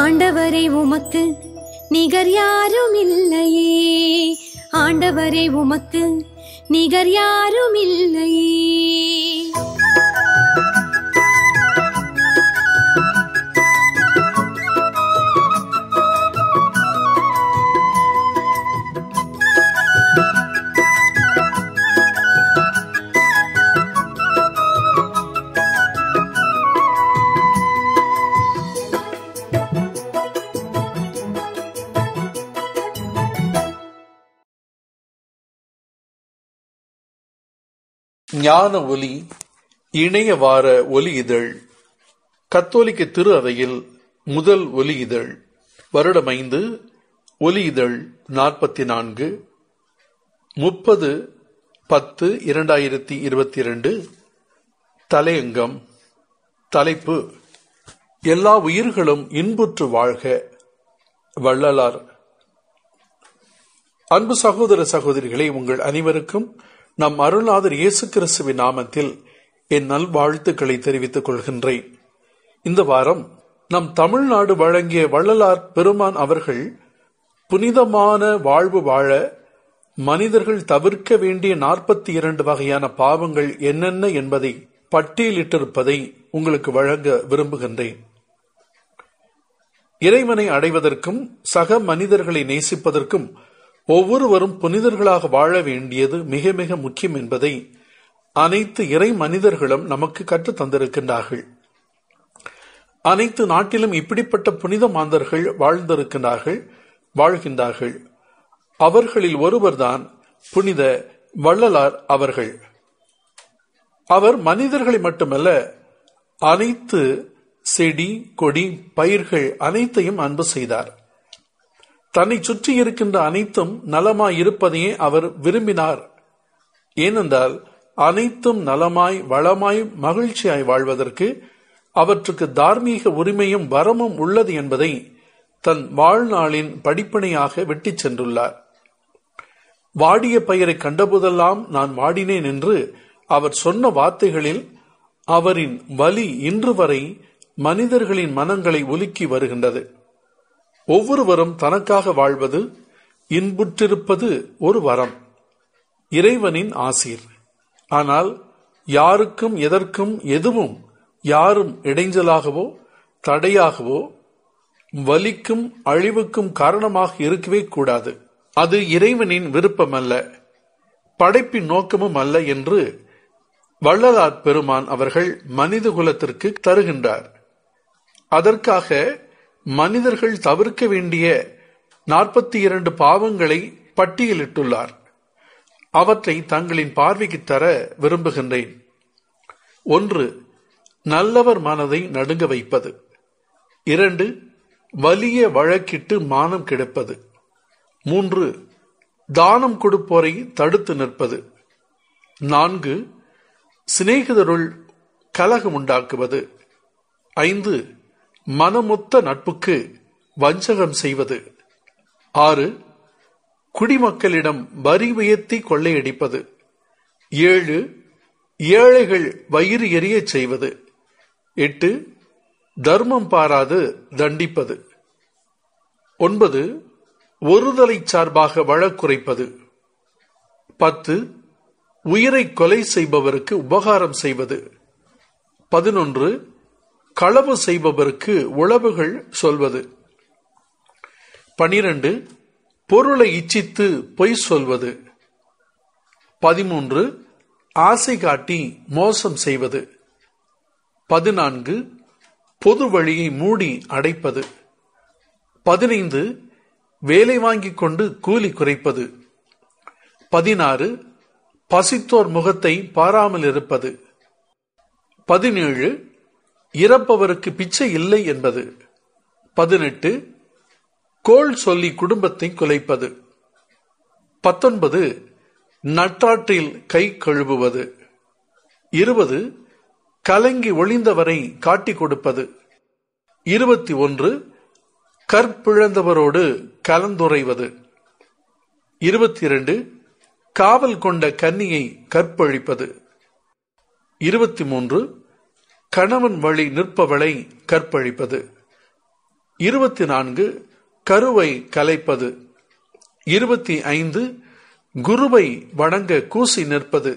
ஆண்டவரே உமக்கு நிகர் யாரும் இல்லையே ஆண்டவரே உமக்கு நிகர் யாரும் இல்லையே ஞான ஒலி இணைய வார ஒலி இதழ் கத்தோலிக்க திரு அவையில் முதல் ஒலி இதழ் வருடம் ஐந்து ஒலி இதழ் நாற்பத்தி நான்கு முப்பது பத்து இரண்டாயிரத்தி இருபத்தி இரண்டு தலையங்கம் தலைப்பு எல்லா உயிர்களும் இன்புற்று வாழ்க வள்ளலார் அன்பு சகோதர சகோதரிகளே உங்கள் அனைவருக்கும் நம் அருள்நாதர் இயேசு கிறிஸ்துவின் நாமத்தில் என் நல்வாழ்த்துக்களை தெரிவித்துக் கொள்கின்றேன் இந்த வாரம் நம் தமிழ்நாடு வழங்கிய வள்ளலார் பெருமான் அவர்கள் புனிதமான வாழ்வு வாழ மனிதர்கள் தவிர்க்க வேண்டிய நாற்பத்தி இரண்டு வகையான பாவங்கள் என்னென்ன என்பதை பட்டியலிட்டிருப்பதை உங்களுக்கு வழங்க விரும்புகின்றேன் இறைவனை அடைவதற்கும் சக மனிதர்களை நேசிப்பதற்கும் ஒவ்வொருவரும் புனிதர்களாக வாழ வேண்டியது மிக மிக முக்கியம் என்பதை அனைத்து இறை மனிதர்களும் நமக்கு கற்றுத் தந்திருக்கின்றார்கள் அனைத்து நாட்டிலும் இப்படிப்பட்ட புனித மாந்தர்கள் வாழ்ந்திருக்கின்றார்கள் வாழ்கின்றார்கள் அவர்களில் ஒருவர்தான் புனித வள்ளலார் அவர்கள் அவர் மனிதர்களை மட்டுமல்ல அனைத்து செடி கொடி பயிர்கள் அனைத்தையும் அன்பு செய்தார் தன்னை சுற்றி இருக்கின்ற அனைத்தும் நலமாய் இருப்பதையே அவர் விரும்பினார் ஏனென்றால் அனைத்தும் நலமாய் வளமாய் மகிழ்ச்சியாய் வாழ்வதற்கு அவற்றுக்கு தார்மீக உரிமையும் வரமும் உள்ளது என்பதை தன் வாழ்நாளின் படிப்பனையாக வெட்டிச் சென்றுள்ளார் வாடிய பயிரை கண்டபோதெல்லாம் நான் வாடினேன் என்று அவர் சொன்ன வார்த்தைகளில் அவரின் வலி இன்று வரை மனிதர்களின் மனங்களை உலுக்கி வருகின்றது ஒவ்வொருவரும் தனக்காக வாழ்வது இன்புற்றிருப்பது ஒரு வரம் இறைவனின் ஆசீர் ஆனால் யாருக்கும் எதற்கும் எதுவும் யாரும் இடைஞ்சலாகவோ தடையாகவோ வலிக்கும் அழிவுக்கும் காரணமாக இருக்கவே கூடாது அது இறைவனின் விருப்பமல்ல படைப்பின் நோக்கமும் அல்ல என்று வள்ளலார் பெருமான் அவர்கள் மனித குலத்திற்கு தருகின்றார் அதற்காக மனிதர்கள் தவிர்க்க வேண்டிய நாற்பத்தி இரண்டு பாவங்களை பட்டியலிட்டுள்ளார் அவற்றை தங்களின் பார்வைக்கு தர விரும்புகின்றேன் ஒன்று நல்லவர் மனதை நடுங்க வைப்பது இரண்டு வலிய வழக்கிட்டு மானம் கெடுப்பது மூன்று தானம் கொடுப்போரை தடுத்து நிற்பது நான்கு சிநேகிதருள் கலகம் உண்டாக்குவது ஐந்து மனமொத்த நட்புக்கு வஞ்சகம் செய்வது ஆறு குடிமக்களிடம் வரி உயர்த்தி கொள்ளையடிப்பது ஏழு ஏழைகள் வயிறு எரியச் செய்வது எட்டு தர்மம் பாராது தண்டிப்பது ஒன்பது ஒருதலை சார்பாக வழக்குரைப்பது பத்து உயிரை கொலை செய்பவருக்கு உபகாரம் செய்வது பதினொன்று களவு செய்பவருக்கு உளவுகள் சொல்வது பனிரெண்டு பொருளை இச்சித்து பொய் சொல்வது பதிமூன்று ஆசை காட்டி மோசம் செய்வது பதினான்கு பொது வழியை மூடி அடைப்பது பதினைந்து வேலை வாங்கிக் கொண்டு கூலி குறைப்பது பதினாறு பசித்தோர் முகத்தை பாராமல் இருப்பது பதினேழு இறப்பவருக்கு பிச்சை இல்லை என்பது பதினெட்டு கோள் சொல்லி குடும்பத்தை குலைப்பது பத்தொன்பது நட்டாற்றில் கை கழுவுவது இருபது கலங்கி ஒளிந்தவரை காட்டிக் கொடுப்பது இருபத்தி ஒன்று கற்பிழந்தவரோடு கலந்துரைவது இருபத்தி இரண்டு காவல் கொண்ட கன்னியை கற்பழிப்பது இருபத்தி மூன்று கணவன் வழி நிற்பவளை கற்பழிப்பது இருபத்தி நான்கு கருவை கலைப்பது இருபத்தி ஐந்து குருவை வணங்க கூசி நிற்பது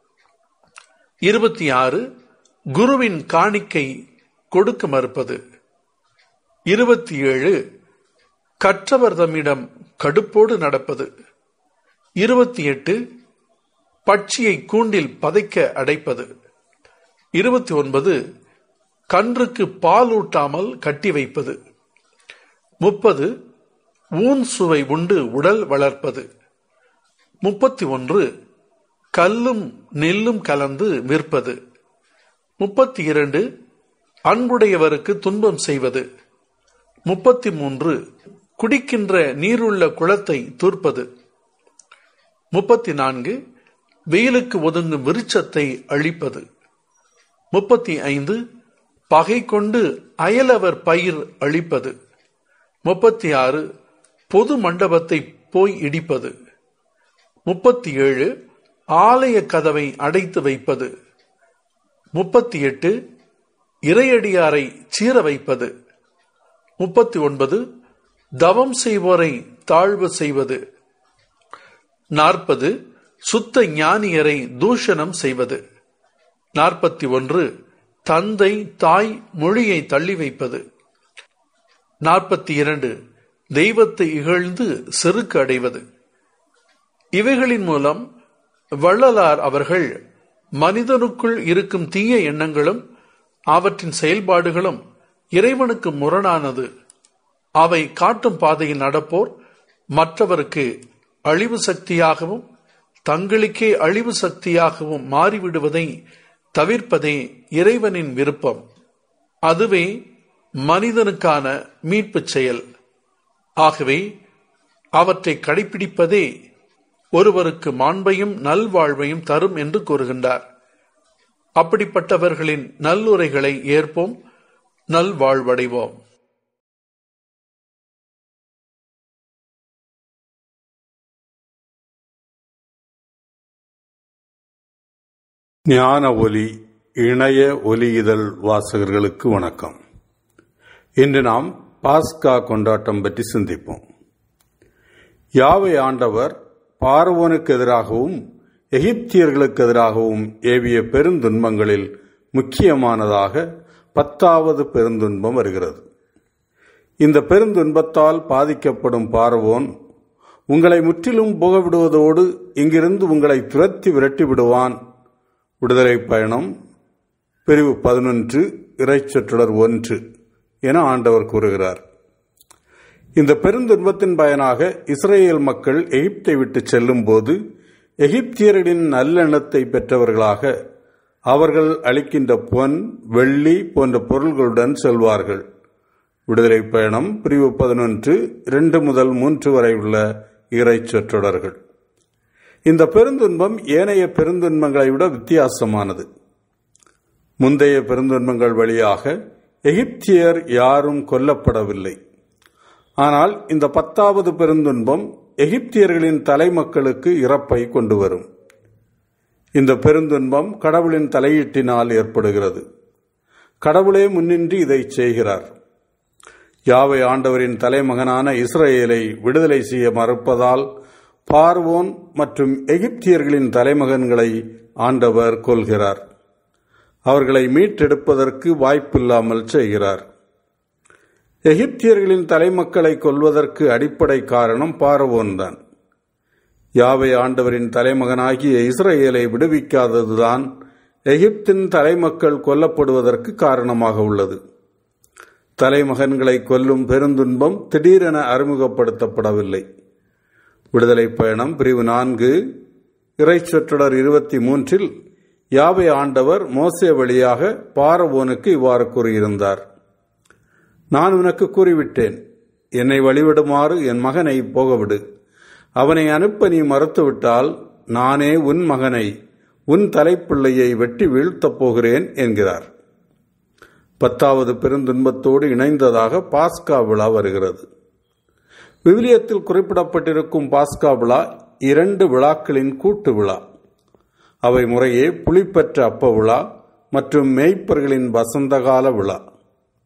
இருபத்தி ஆறு குருவின் காணிக்கை கொடுக்க மறுப்பது இருபத்தி ஏழு கற்றவர் தம்மிடம் கடுப்போடு நடப்பது இருபத்தி எட்டு பட்சியை கூண்டில் பதைக்க அடைப்பது இருபத்தி ஒன்பது கன்றுக்கு பால் ஊட்டாமல் கட்டி வைப்பது முப்பது ஊன் சுவை உண்டு உடல் வளர்ப்பது முப்பத்தி ஒன்று கல்லும் நெல்லும் கலந்து விற்பது முப்பத்தி இரண்டு அன்புடையவருக்கு துன்பம் செய்வது முப்பத்தி மூன்று குடிக்கின்ற நீருள்ள குளத்தை தூர்ப்பது முப்பத்தி நான்கு வெயிலுக்கு ஒதுங்கும் விருட்சத்தை அழிப்பது முப்பத்தி ஐந்து பகை கொண்டு அயலவர் பயிர் அழிப்பது முப்பத்தி ஆறு பொது மண்டபத்தை போய் இடிப்பது முப்பத்தி ஏழு ஆலய கதவை அடைத்து வைப்பது முப்பத்தி எட்டு இறையடியாரை சீர வைப்பது முப்பத்தி ஒன்பது தவம் செய்வோரை தாழ்வு செய்வது நாற்பது சுத்த ஞானியரை தூஷணம் செய்வது நாற்பத்தி ஒன்று தந்தை தாய் மொழியை தள்ளி வைப்பது நாற்பத்தி இரண்டு தெய்வத்தை இகழ்ந்து செருக்கு அடைவது இவைகளின் மூலம் வள்ளலார் அவர்கள் மனிதனுக்குள் இருக்கும் தீய எண்ணங்களும் அவற்றின் செயல்பாடுகளும் இறைவனுக்கு முரணானது அவை காட்டும் பாதையில் நடப்போர் மற்றவருக்கு அழிவு சக்தியாகவும் தங்களுக்கே அழிவு சக்தியாகவும் மாறிவிடுவதை தவிர்ப்பதே இறைவனின் விருப்பம் அதுவே மனிதனுக்கான மீட்புச் செயல் ஆகவே அவற்றை கடைபிடிப்பதே ஒருவருக்கு மாண்பையும் நல்வாழ்வையும் தரும் என்று கூறுகின்றார் அப்படிப்பட்டவர்களின் நல்லுரைகளை ஏற்போம் நல்வாழ்வடைவோம் ஞான ஒலி இணைய ஒலி இதழ் வாசகர்களுக்கு வணக்கம் இன்று நாம் பாஸ்கா கொண்டாட்டம் பற்றி சிந்திப்போம் யாவை ஆண்டவர் பார்வோனுக்கு எதிராகவும் எகிப்தியர்களுக்கு எதிராகவும் ஏவிய பெருந்துன்பங்களில் முக்கியமானதாக பத்தாவது பெருந்துன்பம் வருகிறது இந்த பெருந்துன்பத்தால் பாதிக்கப்படும் பார்வோன் உங்களை முற்றிலும் புகவிடுவதோடு இங்கிருந்து உங்களை துரத்தி விரட்டி விடுவான் விடுதலை பயணம் பிரிவு பதினொன்று இறைச்சொற்றொடர் ஒன்று என ஆண்டவர் கூறுகிறார் இந்த பெருந்துன்பத்தின் பயனாக இஸ்ரேல் மக்கள் எகிப்தை விட்டு செல்லும் போது எகிப்தியர்களின் நல்லெண்ணத்தை பெற்றவர்களாக அவர்கள் அளிக்கின்ற பொன் வெள்ளி போன்ற பொருள்களுடன் செல்வார்கள் விடுதலை பயணம் பிரிவு பதினொன்று இரண்டு முதல் மூன்று வரை உள்ள இறை சொற்றொடர்கள் இந்த பெருந்துன்பம் ஏனைய பெருந்துன்பங்களை விட வித்தியாசமானது முந்தைய பெருந்துன்பங்கள் வழியாக எகிப்தியர் யாரும் கொல்லப்படவில்லை ஆனால் இந்த பத்தாவது பெருந்துன்பம் எகிப்தியர்களின் தலைமக்களுக்கு இறப்பை கொண்டு வரும் இந்த பெருந்துன்பம் கடவுளின் தலையீட்டினால் ஏற்படுகிறது கடவுளே முன்னின்றி இதை செய்கிறார் யாவை ஆண்டவரின் தலைமகனான இஸ்ரேலை விடுதலை செய்ய மறுப்பதால் பார்வோன் மற்றும் எகிப்தியர்களின் தலைமகன்களை ஆண்டவர் கொள்கிறார் அவர்களை மீட்டெடுப்பதற்கு வாய்ப்பில்லாமல் செய்கிறார் எகிப்தியர்களின் தலைமக்களை கொல்வதற்கு அடிப்படை காரணம் பார்வோன்தான் யாவை ஆண்டவரின் தலைமகனாகிய இஸ்ரேலை விடுவிக்காததுதான் எகிப்தின் தலைமக்கள் கொல்லப்படுவதற்கு காரணமாக உள்ளது தலைமகன்களை கொல்லும் பெருந்துன்பம் திடீரென அறிமுகப்படுத்தப்படவில்லை விடுதலை பயணம் பிரிவு நான்கு இறை சொற்றொடர் இருபத்தி மூன்றில் யாவை ஆண்டவர் மோசே வழியாக பாரவோனுக்கு இவ்வாறு கூறியிருந்தார் நான் உனக்கு கூறிவிட்டேன் என்னை வழிவிடுமாறு என் மகனை போகவிடு அவனை அனுப்ப நீ மறுத்துவிட்டால் நானே உன் மகனை உன் தலைப்பிள்ளையை வெட்டி வீழ்த்தப் போகிறேன் என்கிறார் பத்தாவது பெருந்துன்பத்தோடு இணைந்ததாக பாஸ்கா விழா வருகிறது விவிலியத்தில் குறிப்பிடப்பட்டிருக்கும் பாஸ்கா விழா இரண்டு விழாக்களின் கூட்டு விழா அவை முறையே புலிப்பற்ற அப்ப விழா மற்றும் மேய்ப்பர்களின் வசந்தகால விழா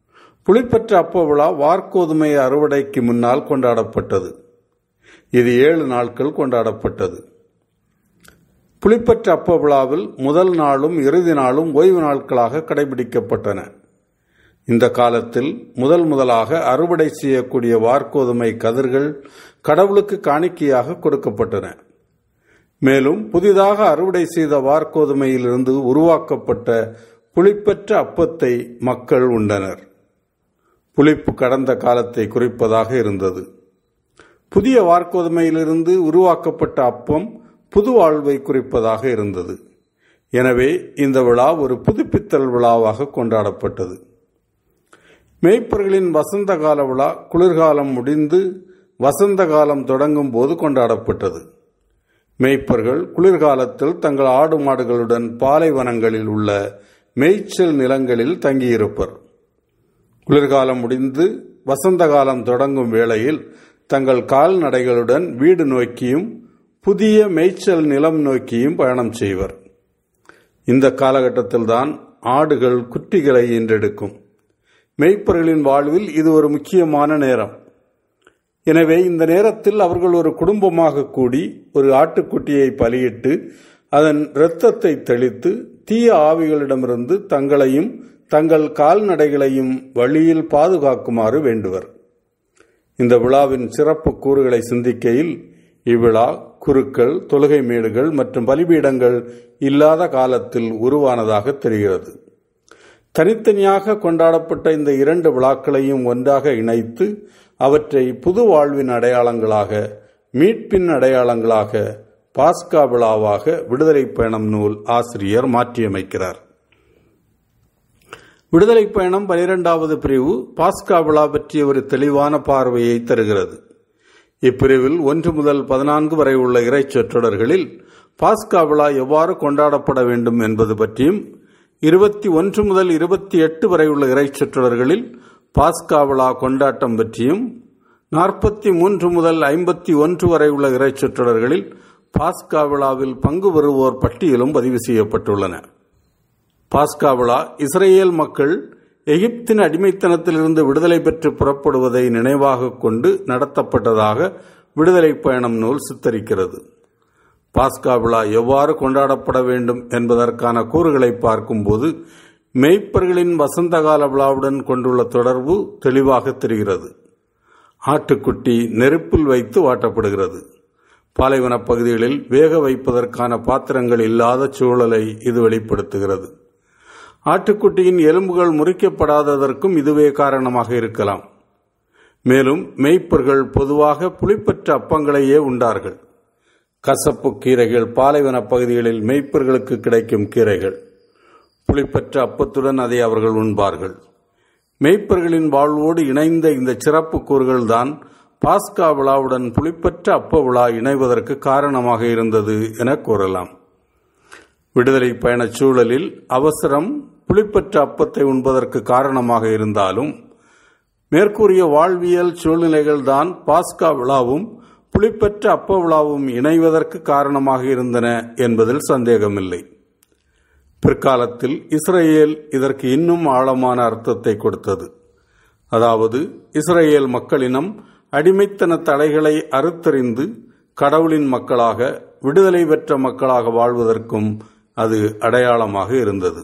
புளிப்பற்ற அப்ப விழா வார்கோதுமை அறுவடைக்கு முன்னால் கொண்டாடப்பட்டது இது ஏழு நாட்கள் கொண்டாடப்பட்டது புளிப்பற்ற அப்ப விழாவில் முதல் நாளும் இறுதி நாளும் ஓய்வு நாட்களாக கடைபிடிக்கப்பட்டன இந்த காலத்தில் முதல் முதலாக அறுவடை செய்யக்கூடிய வார்கோதுமை கதிர்கள் கடவுளுக்கு காணிக்கையாக கொடுக்கப்பட்டன மேலும் புதிதாக அறுவடை செய்த வார்கோதுமையிலிருந்து உருவாக்கப்பட்ட புளிப்பற்ற அப்பத்தை மக்கள் உண்டனர் புளிப்பு கடந்த காலத்தை குறிப்பதாக இருந்தது புதிய வார்கோதுமையிலிருந்து உருவாக்கப்பட்ட அப்பம் புது வாழ்வை குறிப்பதாக இருந்தது எனவே இந்த விழா ஒரு புதுப்பித்தல் விழாவாக கொண்டாடப்பட்டது மேய்ப்பர்களின் வசந்த கால விழா குளிர்காலம் முடிந்து வசந்த காலம் தொடங்கும் போது கொண்டாடப்பட்டது மேய்ப்பர்கள் குளிர்காலத்தில் தங்கள் ஆடு மாடுகளுடன் பாலைவனங்களில் உள்ள மேய்ச்சல் நிலங்களில் தங்கியிருப்பர் குளிர்காலம் முடிந்து வசந்த காலம் தொடங்கும் வேளையில் தங்கள் கால்நடைகளுடன் வீடு நோக்கியும் புதிய மேய்ச்சல் நிலம் நோக்கியும் பயணம் செய்வர் இந்த காலகட்டத்தில்தான் ஆடுகள் குட்டிகளை ஈன்றெடுக்கும் மேய்ப்பர்களின் வாழ்வில் இது ஒரு முக்கியமான நேரம் எனவே இந்த நேரத்தில் அவர்கள் ஒரு குடும்பமாக கூடி ஒரு ஆட்டுக்குட்டியை பலியிட்டு அதன் இரத்தத்தை தெளித்து தீய ஆவிகளிடமிருந்து தங்களையும் தங்கள் கால்நடைகளையும் வழியில் பாதுகாக்குமாறு வேண்டுவர் இந்த விழாவின் சிறப்பு கூறுகளை சிந்திக்கையில் இவ்விழா குருக்கள் தொழுகை மேடுகள் மற்றும் பலிபீடங்கள் இல்லாத காலத்தில் உருவானதாக தெரிகிறது தனித்தனியாக கொண்டாடப்பட்ட இந்த இரண்டு விழாக்களையும் ஒன்றாக இணைத்து அவற்றை புது வாழ்வின் அடையாளங்களாக மீட்பின் அடையாளங்களாக பாஸ்கா விழாவாக விடுதலை பயணம் நூல் ஆசிரியர் மாற்றியமைக்கிறார் விடுதலை பயணம் பனிரெண்டாவது பிரிவு பாஸ்கா விழா பற்றிய ஒரு தெளிவான பார்வையை தருகிறது இப்பிரிவில் ஒன்று முதல் பதினான்கு வரை உள்ள இறை சொற்றொடர்களில் பாஸ்கா விழா எவ்வாறு கொண்டாடப்பட வேண்டும் என்பது பற்றியும் இருபத்தி ஒன்று முதல் இருபத்தி எட்டு வரை உள்ள இறை சொற்றொடர்களில் பாஸ்கா விழா கொண்டாட்டம் பற்றியும் நாற்பத்தி மூன்று முதல் ஐம்பத்தி ஒன்று வரை உள்ள இறை சொற்றொடர்களில் பாஸ்கா விழாவில் பங்கு பெறுவோர் பட்டியலும் பதிவு செய்யப்பட்டுள்ளன பாஸ்கா விழா இஸ்ரேல் மக்கள் எகிப்தின் அடிமைத்தனத்திலிருந்து விடுதலை பெற்று புறப்படுவதை நினைவாக கொண்டு நடத்தப்பட்டதாக விடுதலை பயணம் நூல் சித்தரிக்கிறது பாஸ்கா விழா எவ்வாறு கொண்டாடப்பட வேண்டும் என்பதற்கான கூறுகளை பார்க்கும்போது மெய்ப்பர்களின் வசந்தகால விழாவுடன் கொண்டுள்ள தொடர்பு தெளிவாக தெரிகிறது ஆட்டுக்குட்டி நெருப்பில் வைத்து வாட்டப்படுகிறது பாலைவன பகுதிகளில் வேக வைப்பதற்கான பாத்திரங்கள் இல்லாத சூழலை இது வெளிப்படுத்துகிறது ஆட்டுக்குட்டியின் எலும்புகள் முறிக்கப்படாததற்கும் இதுவே காரணமாக இருக்கலாம் மேலும் மெய்ப்பர்கள் பொதுவாக புளிப்பற்ற அப்பங்களையே உண்டார்கள் கசப்பு கீரைகள் பாலைவன பகுதிகளில் மெய்ப்பர்களுக்கு கிடைக்கும் கீரைகள் புளிப்பற்ற அப்பத்துடன் அதை அவர்கள் உண்பார்கள் மெய்ப்பர்களின் வாழ்வோடு இணைந்த இந்த சிறப்பு கூறுகள்தான் பாஸ்கா விழாவுடன் புளிப்பற்ற அப்ப விழா இணைவதற்கு காரணமாக இருந்தது என கூறலாம் விடுதலை பயணச் சூழலில் அவசரம் புளிப்பற்ற அப்பத்தை உண்பதற்கு காரணமாக இருந்தாலும் மேற்கூறிய வாழ்வியல் சூழ்நிலைகள்தான் பாஸ்கா விழாவும் புளிப்பற்ற அப்ப விழாவும் இணைவதற்கு காரணமாக இருந்தன என்பதில் சந்தேகமில்லை பிற்காலத்தில் இஸ்ரேல் இதற்கு இன்னும் ஆழமான அர்த்தத்தை கொடுத்தது அதாவது இஸ்ரேல் மக்களினம் அடிமைத்தன தடைகளை அறுத்தறிந்து கடவுளின் மக்களாக விடுதலை பெற்ற மக்களாக வாழ்வதற்கும் அது அடையாளமாக இருந்தது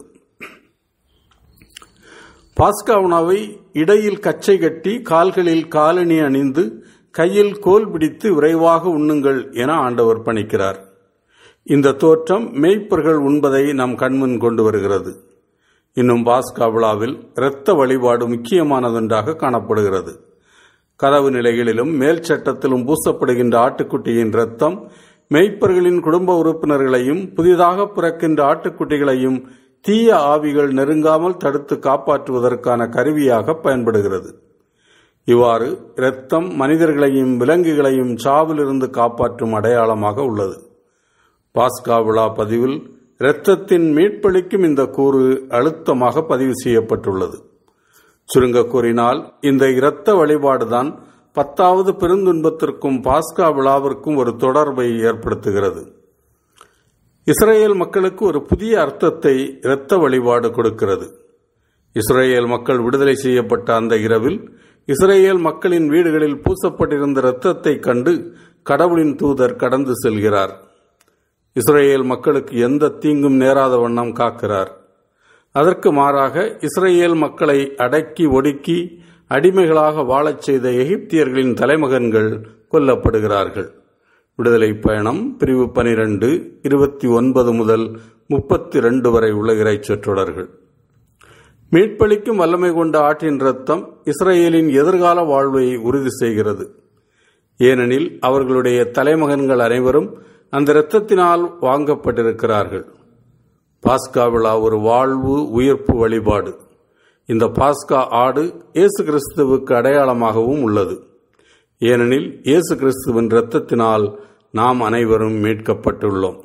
பாஸ்கா உணவை இடையில் கச்சை கட்டி கால்களில் காலணி அணிந்து கையில் கோல் பிடித்து விரைவாக உண்ணுங்கள் என ஆண்டவர் பணிக்கிறார் இந்த தோற்றம் மேய்ப்பர்கள் உண்பதை நம் கண்முன் கொண்டு வருகிறது இன்னும் பாஸ்கா விழாவில் இரத்த வழிபாடு முக்கியமானதொன்றாக காணப்படுகிறது கதவு நிலைகளிலும் மேல் சட்டத்திலும் பூசப்படுகின்ற ஆட்டுக்குட்டியின் இரத்தம் மெய்ப்பர்களின் குடும்ப உறுப்பினர்களையும் புதிதாக பிறக்கின்ற ஆட்டுக்குட்டிகளையும் தீய ஆவிகள் நெருங்காமல் தடுத்து காப்பாற்றுவதற்கான கருவியாக பயன்படுகிறது இவ்வாறு இரத்தம் மனிதர்களையும் விலங்குகளையும் சாவிலிருந்து காப்பாற்றும் அடையாளமாக உள்ளது பாஸ்கா விழா பதிவில் இரத்தத்தின் மீட்பளிக்கும் இந்த கூறு அழுத்தமாக பதிவு செய்யப்பட்டுள்ளது சுருங்க கூறினால் இந்த இரத்த வழிபாடுதான் பத்தாவது பெருந்துன்பத்திற்கும் பாஸ்கா விழாவிற்கும் ஒரு தொடர்பை ஏற்படுத்துகிறது இஸ்ரேல் மக்களுக்கு ஒரு புதிய அர்த்தத்தை இரத்த வழிபாடு கொடுக்கிறது இஸ்ரேல் மக்கள் விடுதலை செய்யப்பட்ட அந்த இரவில் இஸ்ரேல் மக்களின் வீடுகளில் பூசப்பட்டிருந்த இரத்தத்தை கண்டு கடவுளின் தூதர் கடந்து செல்கிறார் இஸ்ரேல் மக்களுக்கு எந்த தீங்கும் நேராத வண்ணம் காக்கிறார் அதற்கு மாறாக இஸ்ரேல் மக்களை அடக்கி ஒடுக்கி அடிமைகளாக வாழச் செய்த எகிப்தியர்களின் தலைமகன்கள் கொல்லப்படுகிறார்கள் விடுதலை பயணம் பிரிவு பனிரெண்டு இருபத்தி ஒன்பது முதல் முப்பத்தி ரெண்டு வரை உள்ள இறைச்சொற்றொடர்கள் மீட்பளிக்கும் வல்லமை கொண்ட ஆற்றின் ரத்தம் இஸ்ரேலின் எதிர்கால வாழ்வை உறுதி செய்கிறது ஏனெனில் அவர்களுடைய தலைமகன்கள் அனைவரும் அந்த இரத்தத்தினால் வாங்கப்பட்டிருக்கிறார்கள் பாஸ்கா விழா ஒரு வாழ்வு உயிர்ப்பு வழிபாடு இந்த பாஸ்கா ஆடு இயேசு கிறிஸ்துவுக்கு அடையாளமாகவும் உள்ளது ஏனெனில் இயேசு கிறிஸ்துவின் இரத்தத்தினால் நாம் அனைவரும் மீட்கப்பட்டுள்ளோம்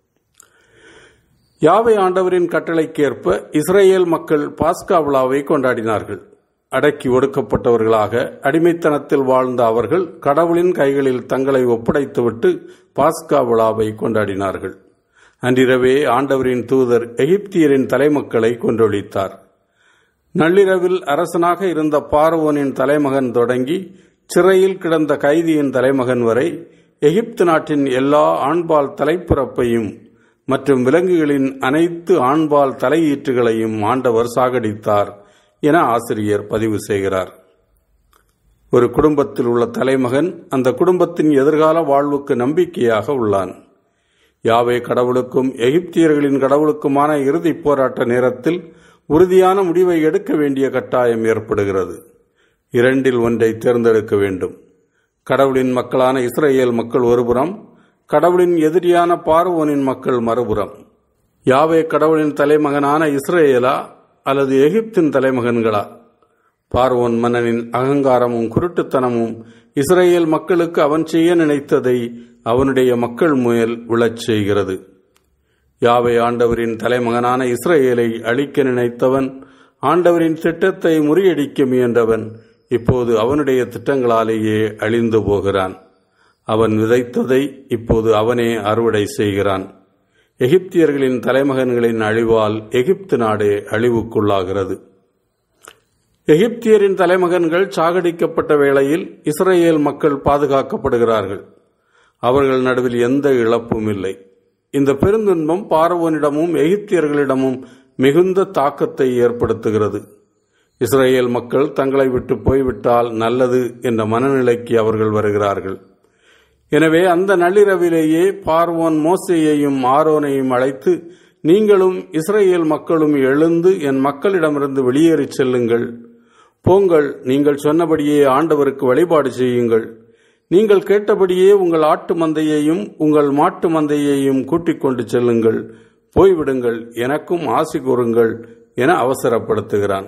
யாவை ஆண்டவரின் கட்டளைக்கேற்ப இஸ்ரேல் மக்கள் பாஸ்கா விழாவை கொண்டாடினார்கள் அடக்கி ஒடுக்கப்பட்டவர்களாக அடிமைத்தனத்தில் வாழ்ந்த அவர்கள் கடவுளின் கைகளில் தங்களை ஒப்படைத்துவிட்டு பாஸ்கா விழாவை கொண்டாடினார்கள் அன்றிரவே ஆண்டவரின் தூதர் எகிப்தியரின் தலைமக்களை கொன்றொழித்தார் நள்ளிரவில் அரசனாக இருந்த பார்வோனின் தலைமகன் தொடங்கி சிறையில் கிடந்த கைதியின் தலைமகன் வரை எகிப்து நாட்டின் எல்லா ஆண்பால் தலைப்பிறப்பையும் மற்றும் விலங்குகளின் அனைத்து ஆண்பால் தலையீற்றுகளையும் ஆண்டவர் சாகடித்தார் என ஆசிரியர் பதிவு செய்கிறார் ஒரு குடும்பத்தில் உள்ள தலைமகன் அந்த குடும்பத்தின் எதிர்கால வாழ்வுக்கு நம்பிக்கையாக உள்ளான் யாவே கடவுளுக்கும் எகிப்தியர்களின் கடவுளுக்குமான இறுதிப் போராட்ட நேரத்தில் உறுதியான முடிவை எடுக்க வேண்டிய கட்டாயம் ஏற்படுகிறது இரண்டில் ஒன்றை தேர்ந்தெடுக்க வேண்டும் கடவுளின் மக்களான இஸ்ரேல் மக்கள் ஒருபுறம் கடவுளின் எதிரியான பார்வோனின் மக்கள் மறுபுறம் யாவே கடவுளின் தலைமகனான இஸ்ரேலா அல்லது எகிப்தின் தலைமகன்களா பார்வோன் மன்னனின் அகங்காரமும் குருட்டுத்தனமும் இஸ்ரேல் மக்களுக்கு அவன் செய்ய நினைத்ததை அவனுடைய மக்கள் மேல் விழச் செய்கிறது யாவை ஆண்டவரின் தலைமகனான இஸ்ரேலை அழிக்க நினைத்தவன் ஆண்டவரின் திட்டத்தை முறியடிக்க முயன்றவன் இப்போது அவனுடைய திட்டங்களாலேயே அழிந்து போகிறான் அவன் விதைத்ததை இப்போது அவனே அறுவடை செய்கிறான் எகிப்தியர்களின் தலைமகன்களின் அழிவால் எகிப்து நாடு அழிவுக்குள்ளாகிறது எகிப்தியரின் தலைமகன்கள் சாகடிக்கப்பட்ட வேளையில் இஸ்ரேல் மக்கள் பாதுகாக்கப்படுகிறார்கள் அவர்கள் நடுவில் எந்த இழப்பும் இல்லை இந்த பெருந்துன்பம் பார்வோனிடமும் எகிப்தியர்களிடமும் மிகுந்த தாக்கத்தை ஏற்படுத்துகிறது இஸ்ரேல் மக்கள் தங்களை விட்டு போய்விட்டால் நல்லது என்ற மனநிலைக்கு அவர்கள் வருகிறார்கள் எனவே அந்த நள்ளிரவிலேயே பார்வோன் மோசேயையும் ஆரோனையும் அழைத்து நீங்களும் இஸ்ரேல் மக்களும் எழுந்து என் மக்களிடமிருந்து வெளியேறிச் செல்லுங்கள் போங்கள் நீங்கள் சொன்னபடியே ஆண்டவருக்கு வழிபாடு செய்யுங்கள் நீங்கள் கேட்டபடியே உங்கள் ஆட்டு மந்தையையும் உங்கள் மாட்டு மந்தையையும் கூட்டிக் கொண்டு செல்லுங்கள் போய்விடுங்கள் எனக்கும் ஆசி கூறுங்கள் என அவசரப்படுத்துகிறான்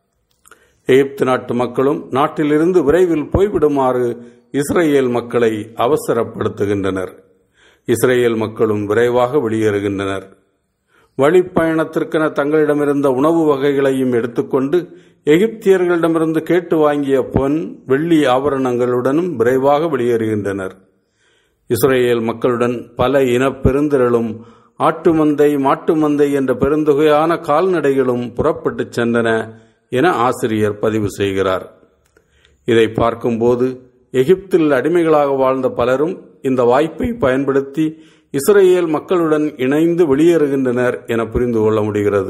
எகிப்து நாட்டு மக்களும் நாட்டிலிருந்து விரைவில் போய்விடுமாறு இஸ்ரேல் மக்களை அவசரப்படுத்துகின்றனர் இஸ்ரேல் மக்களும் விரைவாக வெளியேறுகின்றனர் வழிப்பயணத்திற்கென தங்களிடமிருந்த உணவு வகைகளையும் எடுத்துக்கொண்டு எகிப்தியர்களிடமிருந்து கேட்டு வாங்கிய பொன் வெள்ளி ஆபரணங்களுடனும் விரைவாக வெளியேறுகின்றனர் இஸ்ரேல் மக்களுடன் பல இன பெருந்திரளும் ஆட்டு மந்தை மாட்டு மந்தை என்ற பெருந்தொகையான கால்நடைகளும் புறப்பட்டுச் சென்றன என ஆசிரியர் பதிவு செய்கிறார் இதை பார்க்கும்போது எகிப்தில் அடிமைகளாக வாழ்ந்த பலரும் இந்த வாய்ப்பை பயன்படுத்தி இஸ்ரேல் மக்களுடன் இணைந்து வெளியேறுகின்றனர் என புரிந்து கொள்ள முடிகிறது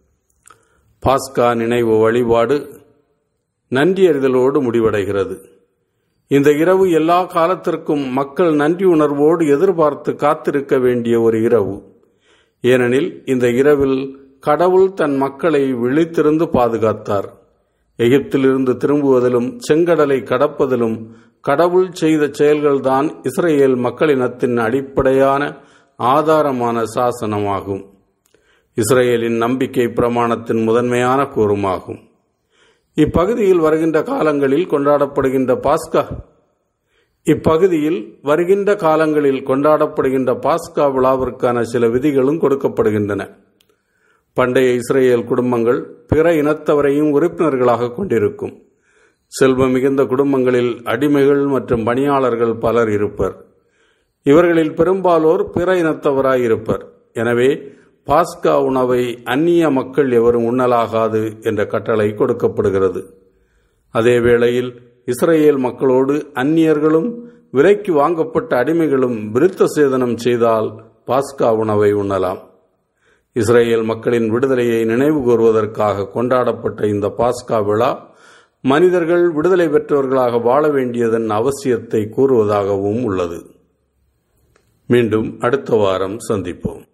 பாஸ்கா நினைவு வழிபாடு நன்றியறிதலோடு முடிவடைகிறது இந்த இரவு எல்லா காலத்திற்கும் மக்கள் நன்றி உணர்வோடு எதிர்பார்த்து காத்திருக்க வேண்டிய ஒரு இரவு ஏனெனில் இந்த இரவில் கடவுள் தன் மக்களை விழித்திருந்து பாதுகாத்தார் எகிப்திலிருந்து திரும்புவதிலும் செங்கடலை கடப்பதிலும் கடவுள் செய்த செயல்கள்தான் இஸ்ரேல் மக்களினத்தின் அடிப்படையான ஆதாரமான சாசனமாகும் இஸ்ரேலின் நம்பிக்கை பிரமாணத்தின் முதன்மையான கூறுமாகும் இப்பகுதியில் வருகின்ற காலங்களில் கொண்டாடப்படுகின்ற பாஸ்கா இப்பகுதியில் வருகின்ற காலங்களில் கொண்டாடப்படுகின்ற பாஸ்கா விழாவிற்கான சில விதிகளும் கொடுக்கப்படுகின்றன பண்டைய இஸ்ரேல் குடும்பங்கள் பிற இனத்தவரையும் உறுப்பினர்களாக கொண்டிருக்கும் செல்வம் மிகுந்த குடும்பங்களில் அடிமைகள் மற்றும் பணியாளர்கள் பலர் இருப்பர் இவர்களில் பெரும்பாலோர் பிற இனத்தவராயிருப்பர் எனவே பாஸ்கா உணவை அந்நிய மக்கள் எவரும் உண்ணலாகாது என்ற கட்டளை கொடுக்கப்படுகிறது அதே வேளையில் இஸ்ரேல் மக்களோடு அந்நியர்களும் விலைக்கு வாங்கப்பட்ட அடிமைகளும் விருத்த சேதனம் செய்தால் பாஸ்கா உணவை உண்ணலாம் இஸ்ரேல் மக்களின் விடுதலையை நினைவு கூறுவதற்காக கொண்டாடப்பட்ட இந்த பாஸ்கா விழா மனிதர்கள் விடுதலை பெற்றவர்களாக வாழ வேண்டியதன் அவசியத்தை கூறுவதாகவும் உள்ளது மீண்டும் அடுத்த வாரம் சந்திப்போம்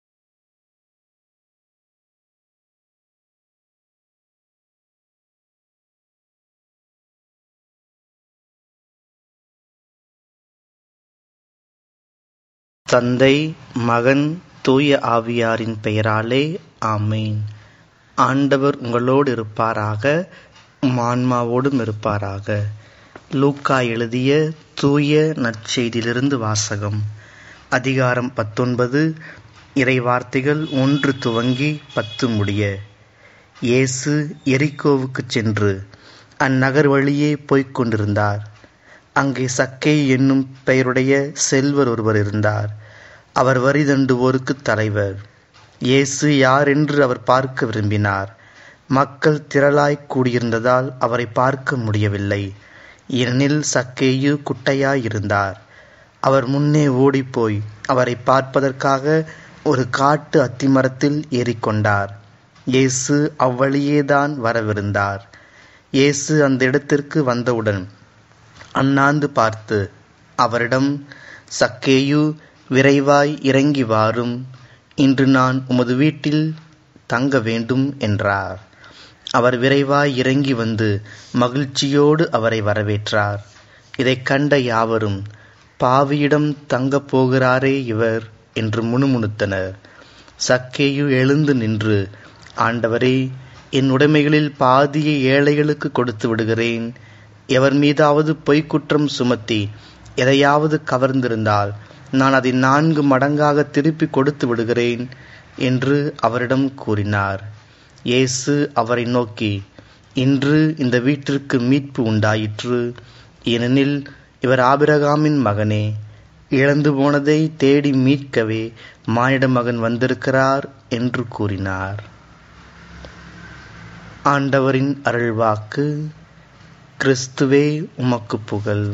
தந்தை மகன் தூய ஆவியாரின் பெயராலே ஆமேன் ஆண்டவர் உங்களோடு இருப்பாராக உம் ஆன்மாவோடும் இருப்பாராக லூக்கா எழுதிய தூய நற்செய்தியிலிருந்து வாசகம் அதிகாரம் பத்தொன்பது இறை வார்த்தைகள் ஒன்று துவங்கி பத்து முடிய இயேசு எரிக்கோவுக்குச் சென்று அந்நகர் வழியே போய்க் கொண்டிருந்தார் அங்கே சக்கை என்னும் பெயருடைய செல்வர் ஒருவர் இருந்தார் அவர் வரி தண்டுவோருக்கு தலைவர் இயேசு யார் என்று அவர் பார்க்க விரும்பினார் மக்கள் திரளாய் கூடியிருந்ததால் அவரை பார்க்க முடியவில்லை ஏனெனில் சக்கேயு குட்டையாய் இருந்தார் அவர் முன்னே ஓடிப்போய் அவரை பார்ப்பதற்காக ஒரு காட்டு அத்திமரத்தில் ஏறிக்கொண்டார் இயேசு அவ்வழியேதான் வரவிருந்தார் இயேசு அந்த இடத்திற்கு வந்தவுடன் அண்ணாந்து பார்த்து அவரிடம் சக்கேயு விரைவாய் இறங்கி வாரும் இன்று நான் உமது வீட்டில் தங்க வேண்டும் என்றார் அவர் விரைவாய் இறங்கி வந்து மகிழ்ச்சியோடு அவரை வரவேற்றார் இதைக் கண்ட யாவரும் பாவியிடம் தங்கப் போகிறாரே இவர் என்று முணுமுணுத்தனர் சக்கேயு எழுந்து நின்று ஆண்டவரே என் உடைமைகளில் பாதியை ஏழைகளுக்கு கொடுத்து விடுகிறேன் எவர் மீதாவது பொய்க்குற்றம் சுமத்தி எதையாவது கவர்ந்திருந்தால் நான் அதை நான்கு மடங்காக திருப்பி கொடுத்து விடுகிறேன் என்று அவரிடம் கூறினார் இயேசு அவரை நோக்கி இன்று இந்த வீட்டிற்கு மீட்பு உண்டாயிற்று ஏனெனில் இவர் ஆபிரகாமின் மகனே இழந்து போனதை தேடி மீட்கவே மானிட மகன் வந்திருக்கிறார் என்று கூறினார் ஆண்டவரின் அருள்வாக்கு கிறிஸ்துவே உமக்கு புகழ்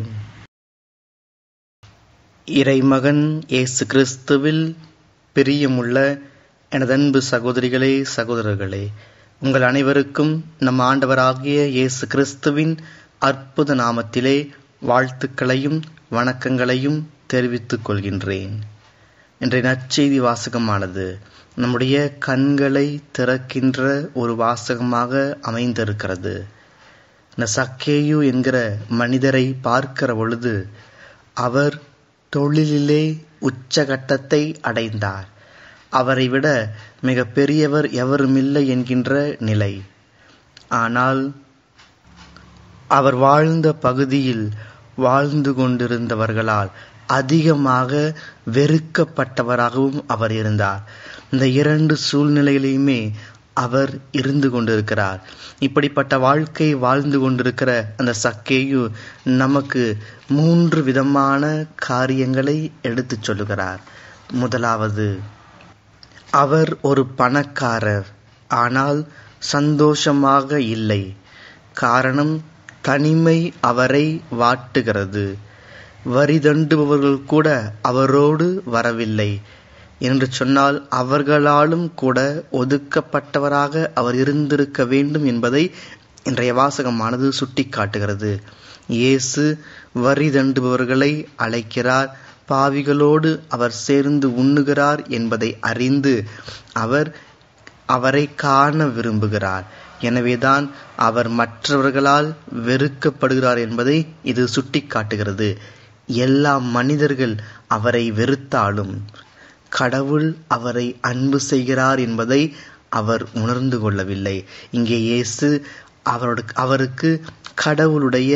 இறைமகன் இயேசு கிறிஸ்துவில் பிரியமுள்ள எனதன்பு சகோதரிகளே சகோதரர்களே உங்கள் அனைவருக்கும் நம் ஆண்டவராகிய இயேசு கிறிஸ்துவின் அற்புத நாமத்திலே வாழ்த்துக்களையும் வணக்கங்களையும் தெரிவித்துக் கொள்கின்றேன் இன்றைய நற்செய்தி வாசகமானது நம்முடைய கண்களை திறக்கின்ற ஒரு வாசகமாக அமைந்திருக்கிறது இந்த சக்கேயு என்கிற மனிதரை பார்க்கிற பொழுது அவர் தொழிலிலே உச்சகட்டத்தை அடைந்தார் அவரை விட மிக பெரியவர் எவருமில்லை என்கின்ற நிலை ஆனால் அவர் வாழ்ந்த பகுதியில் வாழ்ந்து கொண்டிருந்தவர்களால் அதிகமாக வெறுக்கப்பட்டவராகவும் அவர் இருந்தார் இந்த இரண்டு சூழ்நிலையிலையுமே அவர் இருந்து கொண்டிருக்கிறார் இப்படிப்பட்ட வாழ்க்கை வாழ்ந்து கொண்டிருக்கிற அந்த சக்கேயு நமக்கு மூன்று விதமான காரியங்களை எடுத்துச் சொல்லுகிறார் முதலாவது அவர் ஒரு பணக்காரர் ஆனால் சந்தோஷமாக இல்லை காரணம் தனிமை அவரை வாட்டுகிறது வரி தண்டுபவர்கள் கூட அவரோடு வரவில்லை என்று சொன்னால் அவர்களாலும் கூட ஒதுக்கப்பட்டவராக அவர் இருந்திருக்க வேண்டும் என்பதை இன்றைய வாசகமானது சுட்டிக்காட்டுகிறது இயேசு வரி தண்டுபவர்களை அழைக்கிறார் பாவிகளோடு அவர் சேர்ந்து உண்ணுகிறார் என்பதை அறிந்து அவர் அவரை காண விரும்புகிறார் எனவேதான் அவர் மற்றவர்களால் வெறுக்கப்படுகிறார் என்பதை இது சுட்டிக்காட்டுகிறது எல்லா மனிதர்கள் அவரை வெறுத்தாலும் கடவுள் அவரை அன்பு செய்கிறார் என்பதை அவர் உணர்ந்து கொள்ளவில்லை இங்கே இயேசு அவரோட அவருக்கு கடவுளுடைய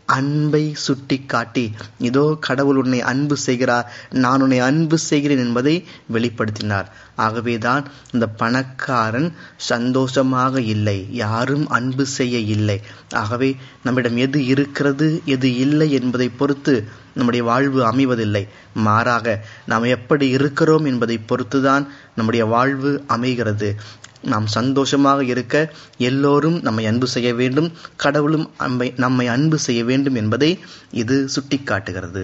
அன்பை சுட்டிக்காட்டி இதோ கடவுள் உன்னை அன்பு செய்கிறார் நான் உன்னை அன்பு செய்கிறேன் என்பதை வெளிப்படுத்தினார் ஆகவேதான் இந்த பணக்காரன் சந்தோஷமாக இல்லை யாரும் அன்பு செய்ய இல்லை ஆகவே நம்மிடம் எது இருக்கிறது எது இல்லை என்பதை பொறுத்து நம்முடைய வாழ்வு அமைவதில்லை மாறாக நாம் எப்படி இருக்கிறோம் என்பதை பொறுத்துதான் நம்முடைய வாழ்வு அமைகிறது நாம் சந்தோஷமாக இருக்க எல்லோரும் நம்மை அன்பு செய்ய வேண்டும் கடவுளும் நம்மை நம்மை அன்பு செய்ய வேண்டும் என்பதை இது சுட்டிக்காட்டுகிறது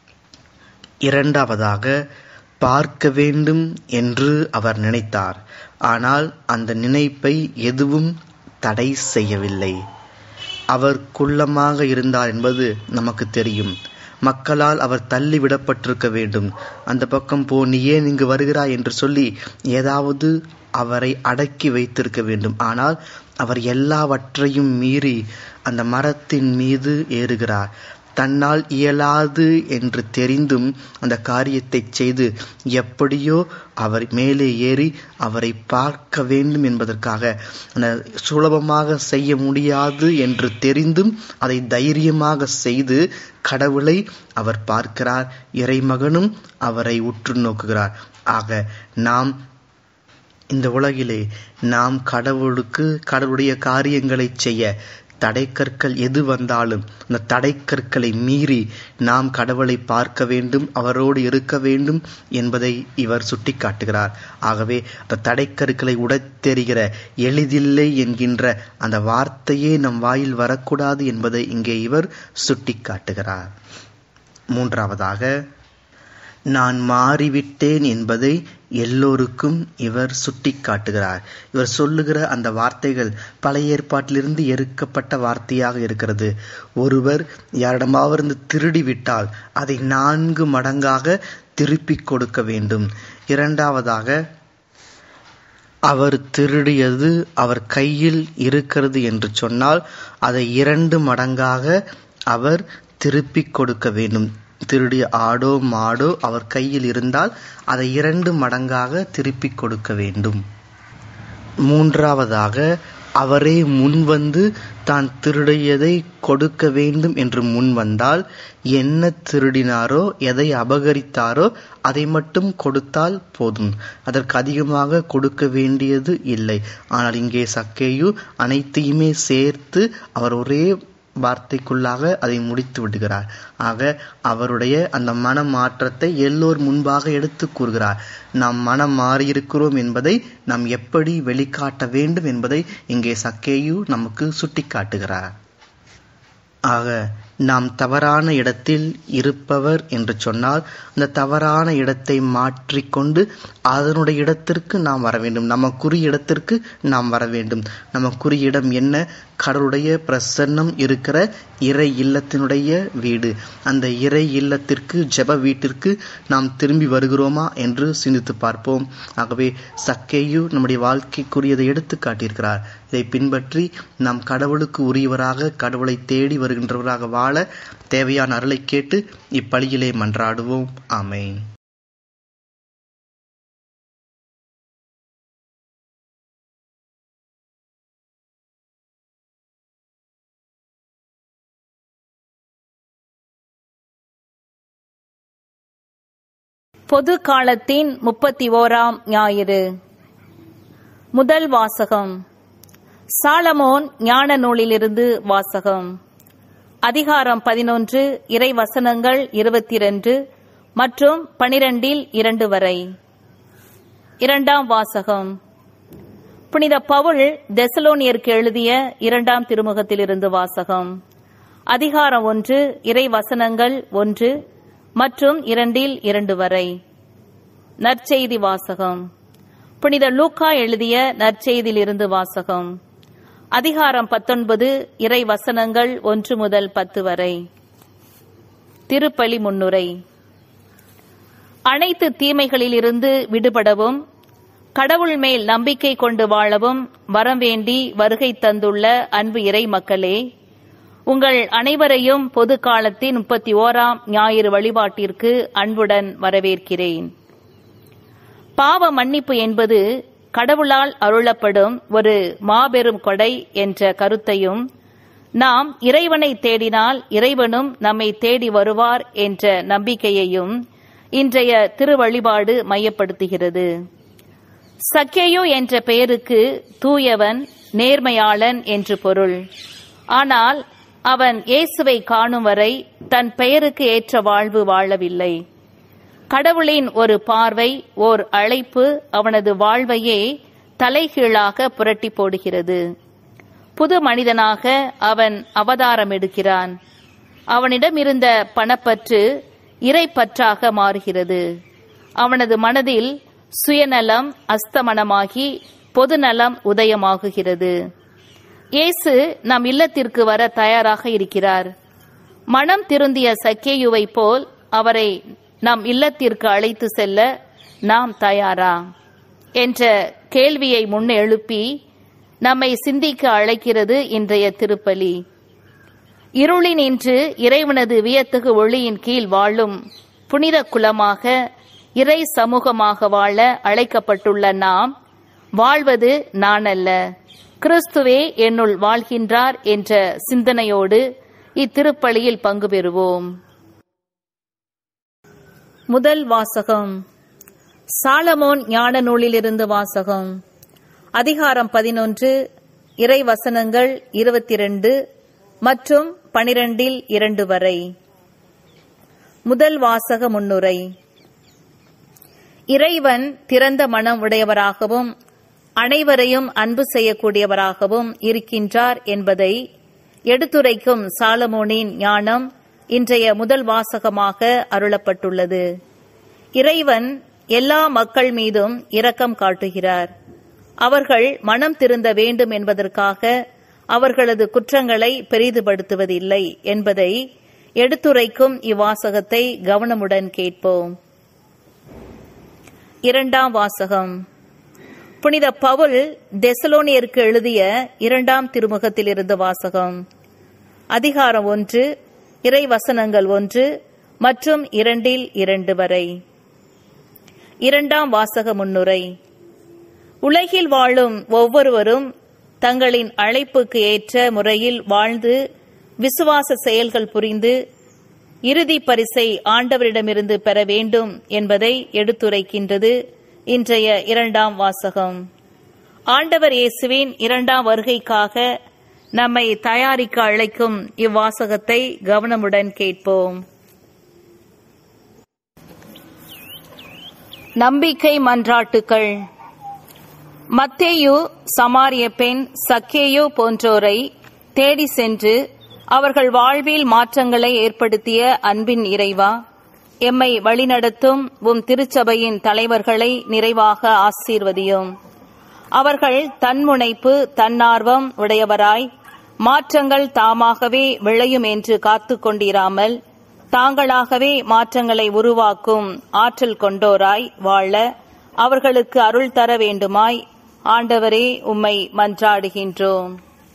இரண்டாவதாக பார்க்க வேண்டும் என்று அவர் நினைத்தார் ஆனால் அந்த நினைப்பை எதுவும் தடை செய்யவில்லை அவர் குள்ளமாக இருந்தார் என்பது நமக்கு தெரியும் மக்களால் அவர் தள்ளிவிடப்பட்டிருக்க வேண்டும் அந்த பக்கம் போ நீ ஏன் இங்கு வருகிறாய் என்று சொல்லி ஏதாவது அவரை அடக்கி வைத்திருக்க வேண்டும் ஆனால் அவர் எல்லாவற்றையும் மீறி அந்த மரத்தின் மீது ஏறுகிறார் தன்னால் இயலாது என்று தெரிந்தும் அந்த காரியத்தை செய்து எப்படியோ அவர் மேலே ஏறி அவரை பார்க்க வேண்டும் என்பதற்காக அந்த சுலபமாக செய்ய முடியாது என்று தெரிந்தும் அதை தைரியமாக செய்து கடவுளை அவர் பார்க்கிறார் இறைமகனும் அவரை உற்று நோக்குகிறார் ஆக நாம் இந்த உலகிலே நாம் கடவுளுக்கு கடவுளுடைய காரியங்களை செய்ய தடைக்கற்கள் எது வந்தாலும் அந்த தடைக்கற்களை மீறி நாம் கடவுளை பார்க்க வேண்டும் அவரோடு இருக்க வேண்டும் என்பதை இவர் சுட்டிக்காட்டுகிறார் ஆகவே அந்த தடைக்கற்களை உடைத்தெறிகிற எளிதில்லை என்கின்ற அந்த வார்த்தையே நம் வாயில் வரக்கூடாது என்பதை இங்கே இவர் சுட்டிக்காட்டுகிறார் மூன்றாவதாக நான் மாறிவிட்டேன் என்பதை எல்லோருக்கும் இவர் சுட்டிக்காட்டுகிறார் இவர் சொல்லுகிற அந்த வார்த்தைகள் பழைய ஏற்பாட்டிலிருந்து எருக்கப்பட்ட வார்த்தையாக இருக்கிறது ஒருவர் யாரிடமாவிருந்து திருடி விட்டால் அதை நான்கு மடங்காக திருப்பிக் கொடுக்க வேண்டும் இரண்டாவதாக அவர் திருடியது அவர் கையில் இருக்கிறது என்று சொன்னால் அதை இரண்டு மடங்காக அவர் திருப்பிக் கொடுக்க வேண்டும் திருடிய ஆடோ மாடோ அவர் கையில் இருந்தால் அதை இரண்டு மடங்காக திருப்பிக் கொடுக்க வேண்டும் மூன்றாவதாக அவரே முன்வந்து தான் திருடியதை கொடுக்க வேண்டும் என்று முன் வந்தால் என்ன திருடினாரோ எதை அபகரித்தாரோ அதை மட்டும் கொடுத்தால் போதும் அதற்கு அதிகமாக கொடுக்க வேண்டியது இல்லை ஆனால் இங்கே சக்கேயு அனைத்தையுமே சேர்த்து அவர் ஒரே வார்த்தைக்குள்ளாக அதை முடித்து விடுகிறார் ஆக அவருடைய அந்த மன மாற்றத்தை எல்லோர் முன்பாக எடுத்து கூறுகிறார் நாம் மனம் மாறியிருக்கிறோம் என்பதை நாம் எப்படி வெளிக்காட்ட வேண்டும் என்பதை இங்கே சக்கேயு நமக்கு சுட்டிக்காட்டுகிறார் ஆக நாம் தவறான இடத்தில் இருப்பவர் என்று சொன்னால் அந்த தவறான இடத்தை மாற்றிக்கொண்டு அதனுடைய இடத்திற்கு நாம் வர வேண்டும் நமக்குரிய இடத்திற்கு நாம் வர வேண்டும் நமக்குரிய இடம் என்ன கடவுளுடைய பிரசன்னம் இருக்கிற இறை இல்லத்தினுடைய வீடு அந்த இறை இல்லத்திற்கு ஜெப வீட்டிற்கு நாம் திரும்பி வருகிறோமா என்று சிந்தித்து பார்ப்போம் ஆகவே சக்கேயு நம்முடைய வாழ்க்கைக்குரியதை எடுத்து காட்டியிருக்கிறார் இதை பின்பற்றி நாம் கடவுளுக்கு உரியவராக கடவுளை தேடி வருகின்றவராக வாழ தேவையான அருளை கேட்டு இப்பழியிலே மன்றாடுவோம் ஆமேன் பொது காலத்தின் முப்பத்தி ஓராம் ஞாயிறு முதல் வாசகம் சாலமோன் ஞான நூலிலிருந்து வாசகம் அதிகாரம் பதினொன்று இறை வசனங்கள் இருபத்தி இரண்டு மற்றும் பனிரெண்டில் இரண்டு வரை இரண்டாம் வாசகம் புனித பவுல் தெசலோனியருக்கு எழுதிய இரண்டாம் திருமுகத்திலிருந்து வாசகம் அதிகாரம் ஒன்று இறை வசனங்கள் ஒன்று மற்றும் இரண்டில் இரண்டு வரை நற்செய்தி வாசகம் புனித லூக்கா எழுதிய நற்செய்தியிலிருந்து வாசகம் அதிகாரம் பத்தொன்பது இறை வசனங்கள் ஒன்று முதல் பத்து வரை திருப்பலி முன்னுரை அனைத்து தீமைகளிலிருந்து விடுபடவும் கடவுள் மேல் நம்பிக்கை கொண்டு வாழவும் வரம் வேண்டி வருகை தந்துள்ள அன்பு இறை மக்களே உங்கள் அனைவரையும் பொது காலத்தின் முப்பத்தி ஓராம் ஞாயிறு வழிபாட்டிற்கு அன்புடன் வரவேற்கிறேன் பாவ மன்னிப்பு என்பது கடவுளால் அருளப்படும் ஒரு மாபெரும் கொடை என்ற கருத்தையும் நாம் இறைவனை தேடினால் இறைவனும் நம்மை தேடி வருவார் என்ற நம்பிக்கையையும் இன்றைய திருவழிபாடு மையப்படுத்துகிறது சக்கேயு என்ற பெயருக்கு தூயவன் நேர்மையாளன் என்று பொருள் ஆனால் அவன் இயேசுவை காணும் வரை தன் பெயருக்கு ஏற்ற வாழ்வு வாழவில்லை கடவுளின் ஒரு பார்வை ஓர் அழைப்பு அவனது வாழ்வையே தலைகீழாக புரட்டி போடுகிறது புது மனிதனாக அவன் அவதாரம் எடுக்கிறான் அவனிடம் இருந்த பணப்பற்று இறைப்பற்றாக மாறுகிறது அவனது மனதில் சுயநலம் அஸ்தமனமாகி பொதுநலம் உதயமாகுகிறது இயேசு நம் இல்லத்திற்கு வர தயாராக இருக்கிறார் மனம் திருந்திய சக்கேயுவை போல் அவரை நம் இல்லத்திற்கு அழைத்து செல்ல நாம் தயாரா என்ற கேள்வியை முன் எழுப்பி நம்மை சிந்திக்க அழைக்கிறது இன்றைய திருப்பலி இருளின் இன்று இறைவனது வியத்தகு ஒளியின் கீழ் வாழும் புனித குலமாக இறை சமூகமாக வாழ அழைக்கப்பட்டுள்ள நாம் வாழ்வது நான் அல்ல கிறிஸ்துவே என்னுள் வாழ்கின்றார் என்ற சிந்தனையோடு இத்திருப்பலியில் பங்கு பெறுவோம் முதல் வாசகம் சாலமோன் ஞான நூலிலிருந்து வாசகம் அதிகாரம் பதினொன்று இறை வசனங்கள் இருபத்தி இரண்டு மற்றும் பனிரெண்டில் இரண்டு வரை முதல் வாசக முன்னுரை இறைவன் திறந்த மனம் உடையவராகவும் அனைவரையும் அன்பு செய்யக்கூடியவராகவும் இருக்கின்றார் என்பதை எடுத்துரைக்கும் சாலமோனின் ஞானம் இன்றைய முதல் வாசகமாக அருளப்பட்டுள்ளது இறைவன் எல்லா மக்கள் மீதும் இரக்கம் காட்டுகிறார் அவர்கள் மனம் திருந்த வேண்டும் என்பதற்காக அவர்களது குற்றங்களை பெரிதுபடுத்துவதில்லை என்பதை எடுத்துரைக்கும் இவ்வாசகத்தை கவனமுடன் கேட்போம் இரண்டாம் வாசகம் புனித பவுல் தெசலோனியருக்கு எழுதிய இரண்டாம் திருமுகத்திலிருந்து வாசகம் அதிகாரம் ஒன்று இறை வசனங்கள் ஒன்று மற்றும் இரண்டில் இரண்டு வரை இரண்டாம் வாசக முன்னுரை உலகில் வாழும் ஒவ்வொருவரும் தங்களின் அழைப்புக்கு ஏற்ற முறையில் வாழ்ந்து விசுவாச செயல்கள் புரிந்து இறுதி பரிசை ஆண்டவரிடமிருந்து பெற வேண்டும் என்பதை எடுத்துரைக்கின்றது இன்றைய இரண்டாம் வாசகம் ஆண்டவர் இயேசுவின் இரண்டாம் வருகைக்காக நம்மை தயாரிக்க அழைக்கும் இவ்வாசகத்தை கவனமுடன் கேட்போம் நம்பிக்கை மன்றாட்டுக்கள் மத்தேயு சமாரிய பெண் சக்கேயு போன்றோரை தேடி சென்று அவர்கள் வாழ்வில் மாற்றங்களை ஏற்படுத்திய அன்பின் இறைவா எம்மை வழிநடத்தும் உம் திருச்சபையின் தலைவர்களை நிறைவாக ஆசீர்வதியும் அவர்கள் தன்முனைப்பு தன்னார்வம் உடையவராய் மாற்றங்கள் தாமாகவே விளையும் என்று காத்துக் கொண்டிராமல் தாங்களாகவே மாற்றங்களை உருவாக்கும் ஆற்றல் கொண்டோராய் வாழ அவர்களுக்கு அருள் தர வேண்டுமாய் ஆண்டவரே உம்மை மன்றாடுகின்றோம்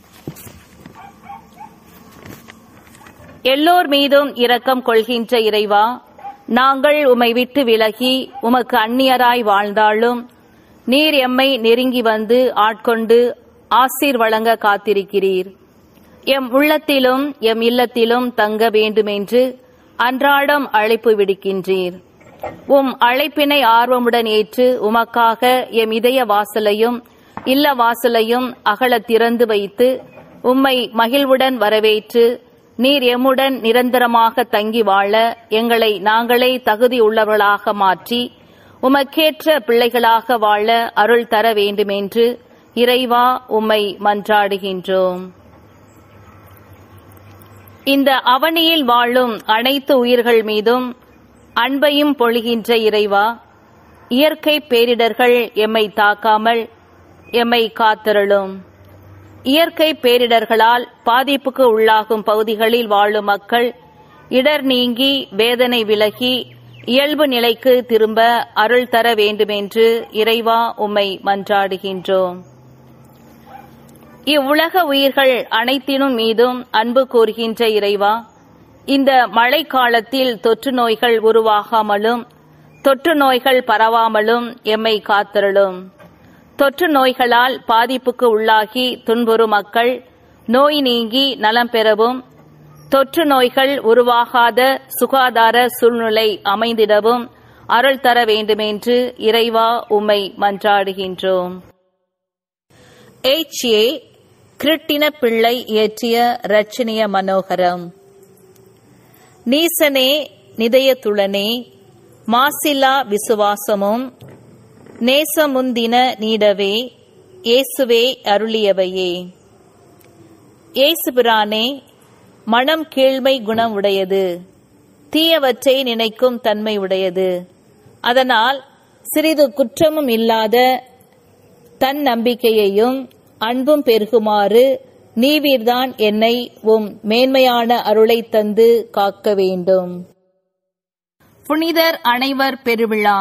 எல்லோர் மீதும் இரக்கம் கொள்கின்ற இறைவா நாங்கள் உம்மை விட்டு விலகி உமக்கு அந்நியராய் வாழ்ந்தாலும் நீர் எம்மை நெருங்கி வந்து ஆட்கொண்டு ஆசீர் வழங்க காத்திருக்கிறீர் எம் உள்ளத்திலும் எம் இல்லத்திலும் தங்க வேண்டுமென்று அன்றாடம் அழைப்பு விடுக்கின்றீர் உம் அழைப்பினை ஆர்வமுடன் ஏற்று உமக்காக எம் இதய வாசலையும் இல்ல வாசலையும் அகல திறந்து வைத்து உம்மை மகிழ்வுடன் வரவேற்று நீர் எம்முடன் நிரந்தரமாக தங்கி வாழ எங்களை நாங்களே தகுதி உள்ளவர்களாக மாற்றி உமக்கேற்ற பிள்ளைகளாக வாழ அருள் தர வேண்டுமென்று இறைவா உம்மை மன்றாடுகின்றோம் இந்த அவனியில் வாழும் அனைத்து உயிர்கள் மீதும் அன்பையும் பொழிகின்ற இறைவா இயற்கை பேரிடர்கள் எம்மை தாக்காமல் எம்மை காத்தருளும் இயற்கை பேரிடர்களால் பாதிப்புக்கு உள்ளாகும் பகுதிகளில் வாழும் மக்கள் இடர் நீங்கி வேதனை விலகி இயல்பு நிலைக்கு திரும்ப அருள் தர வேண்டுமென்று இறைவா உம்மை மன்றாடுகின்றோம் இவ்வுலக உயிர்கள் அனைத்தினும் மீதும் அன்பு கூறுகின்ற இறைவா இந்த மழைக்காலத்தில் தொற்று நோய்கள் உருவாகாமலும் தொற்று நோய்கள் பரவாமலும் எம்மை காத்தருளும் தொற்று நோய்களால் பாதிப்புக்கு உள்ளாகி துன்புறும் மக்கள் நோய் நீங்கி நலம் பெறவும் தொற்று நோய்கள் உருவாகாத சுகாதார சூழ்நிலை அமைந்திடவும் அருள் தர வேண்டுமென்று இறைவா உம்மை மன்றாடுகின்றோம் எச் ஏ கிருட்டின பிள்ளை இயற்றிய ரச்சனிய மனோகரம் நீசனே நிதயத்துளனே மாசில்லா விசுவாசமும் நேசமுந்தின நீடவே இயேசுவே அருளியவையே இயேசுபிரானே மனம் கீழ்மை குணம் உடையது தீயவற்றை நினைக்கும் தன்மை உடையது அதனால் சிறிது குற்றமும் இல்லாத தன் நம்பிக்கையையும் அன்பும் பெருகுமாறு நீவீர்தான் என்னை உம் மேன்மையான அருளை தந்து காக்க வேண்டும் புனிதர் அனைவர் பெருவிழா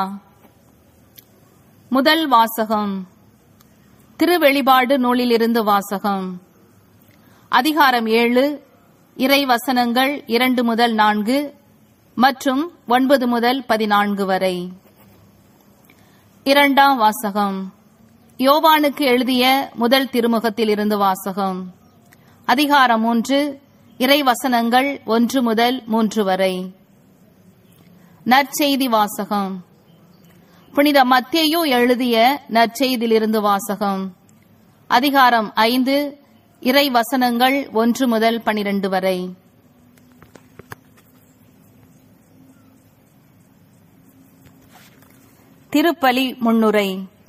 முதல் வாசகம் திருவெளிபாடு நூலிலிருந்து வாசகம் அதிகாரம் ஏழு இறை வசனங்கள் இரண்டு முதல் நான்கு மற்றும் ஒன்பது முதல் பதினான்கு வரை இரண்டாம் வாசகம் யோவானுக்கு எழுதிய முதல் திருமுகத்தில் இருந்து வாசகம் அதிகாரம் மூன்று இறை வசனங்கள் ஒன்று முதல் மூன்று வரை நற்செய்தி வாசகம் புனித மத்தேயு எழுதிய நற்செய்தியிலிருந்து வாசகம் அதிகாரம் ஐந்து இறை வசனங்கள் ஒன்று முதல் பனிரெண்டு வரை திருப்பலி முன்னுரை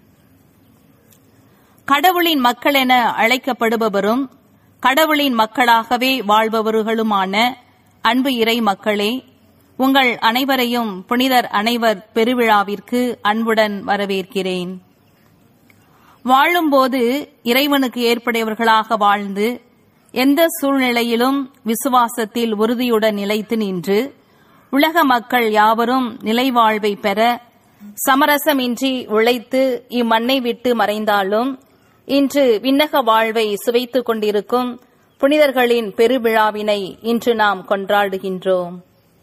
கடவுளின் மக்கள் என அழைக்கப்படுபவரும் கடவுளின் மக்களாகவே வாழ்பவர்களுமான அன்பு இறை மக்களே உங்கள் அனைவரையும் புனிதர் அனைவர் பெருவிழாவிற்கு அன்புடன் வரவேற்கிறேன் வாழும்போது இறைவனுக்கு ஏற்புடையவர்களாக வாழ்ந்து எந்த சூழ்நிலையிலும் விசுவாசத்தில் உறுதியுடன் நிலைத்து நின்று உலக மக்கள் யாவரும் நிலைவாழ்வை பெற சமரசமின்றி உழைத்து இம்மண்ணை விட்டு மறைந்தாலும் இன்று விண்ணக வாழ்வை சுவைத்துக் கொண்டிருக்கும் புனிதர்களின் பெருவிழாவினை இன்று நாம் கொண்டாடுகின்றோம்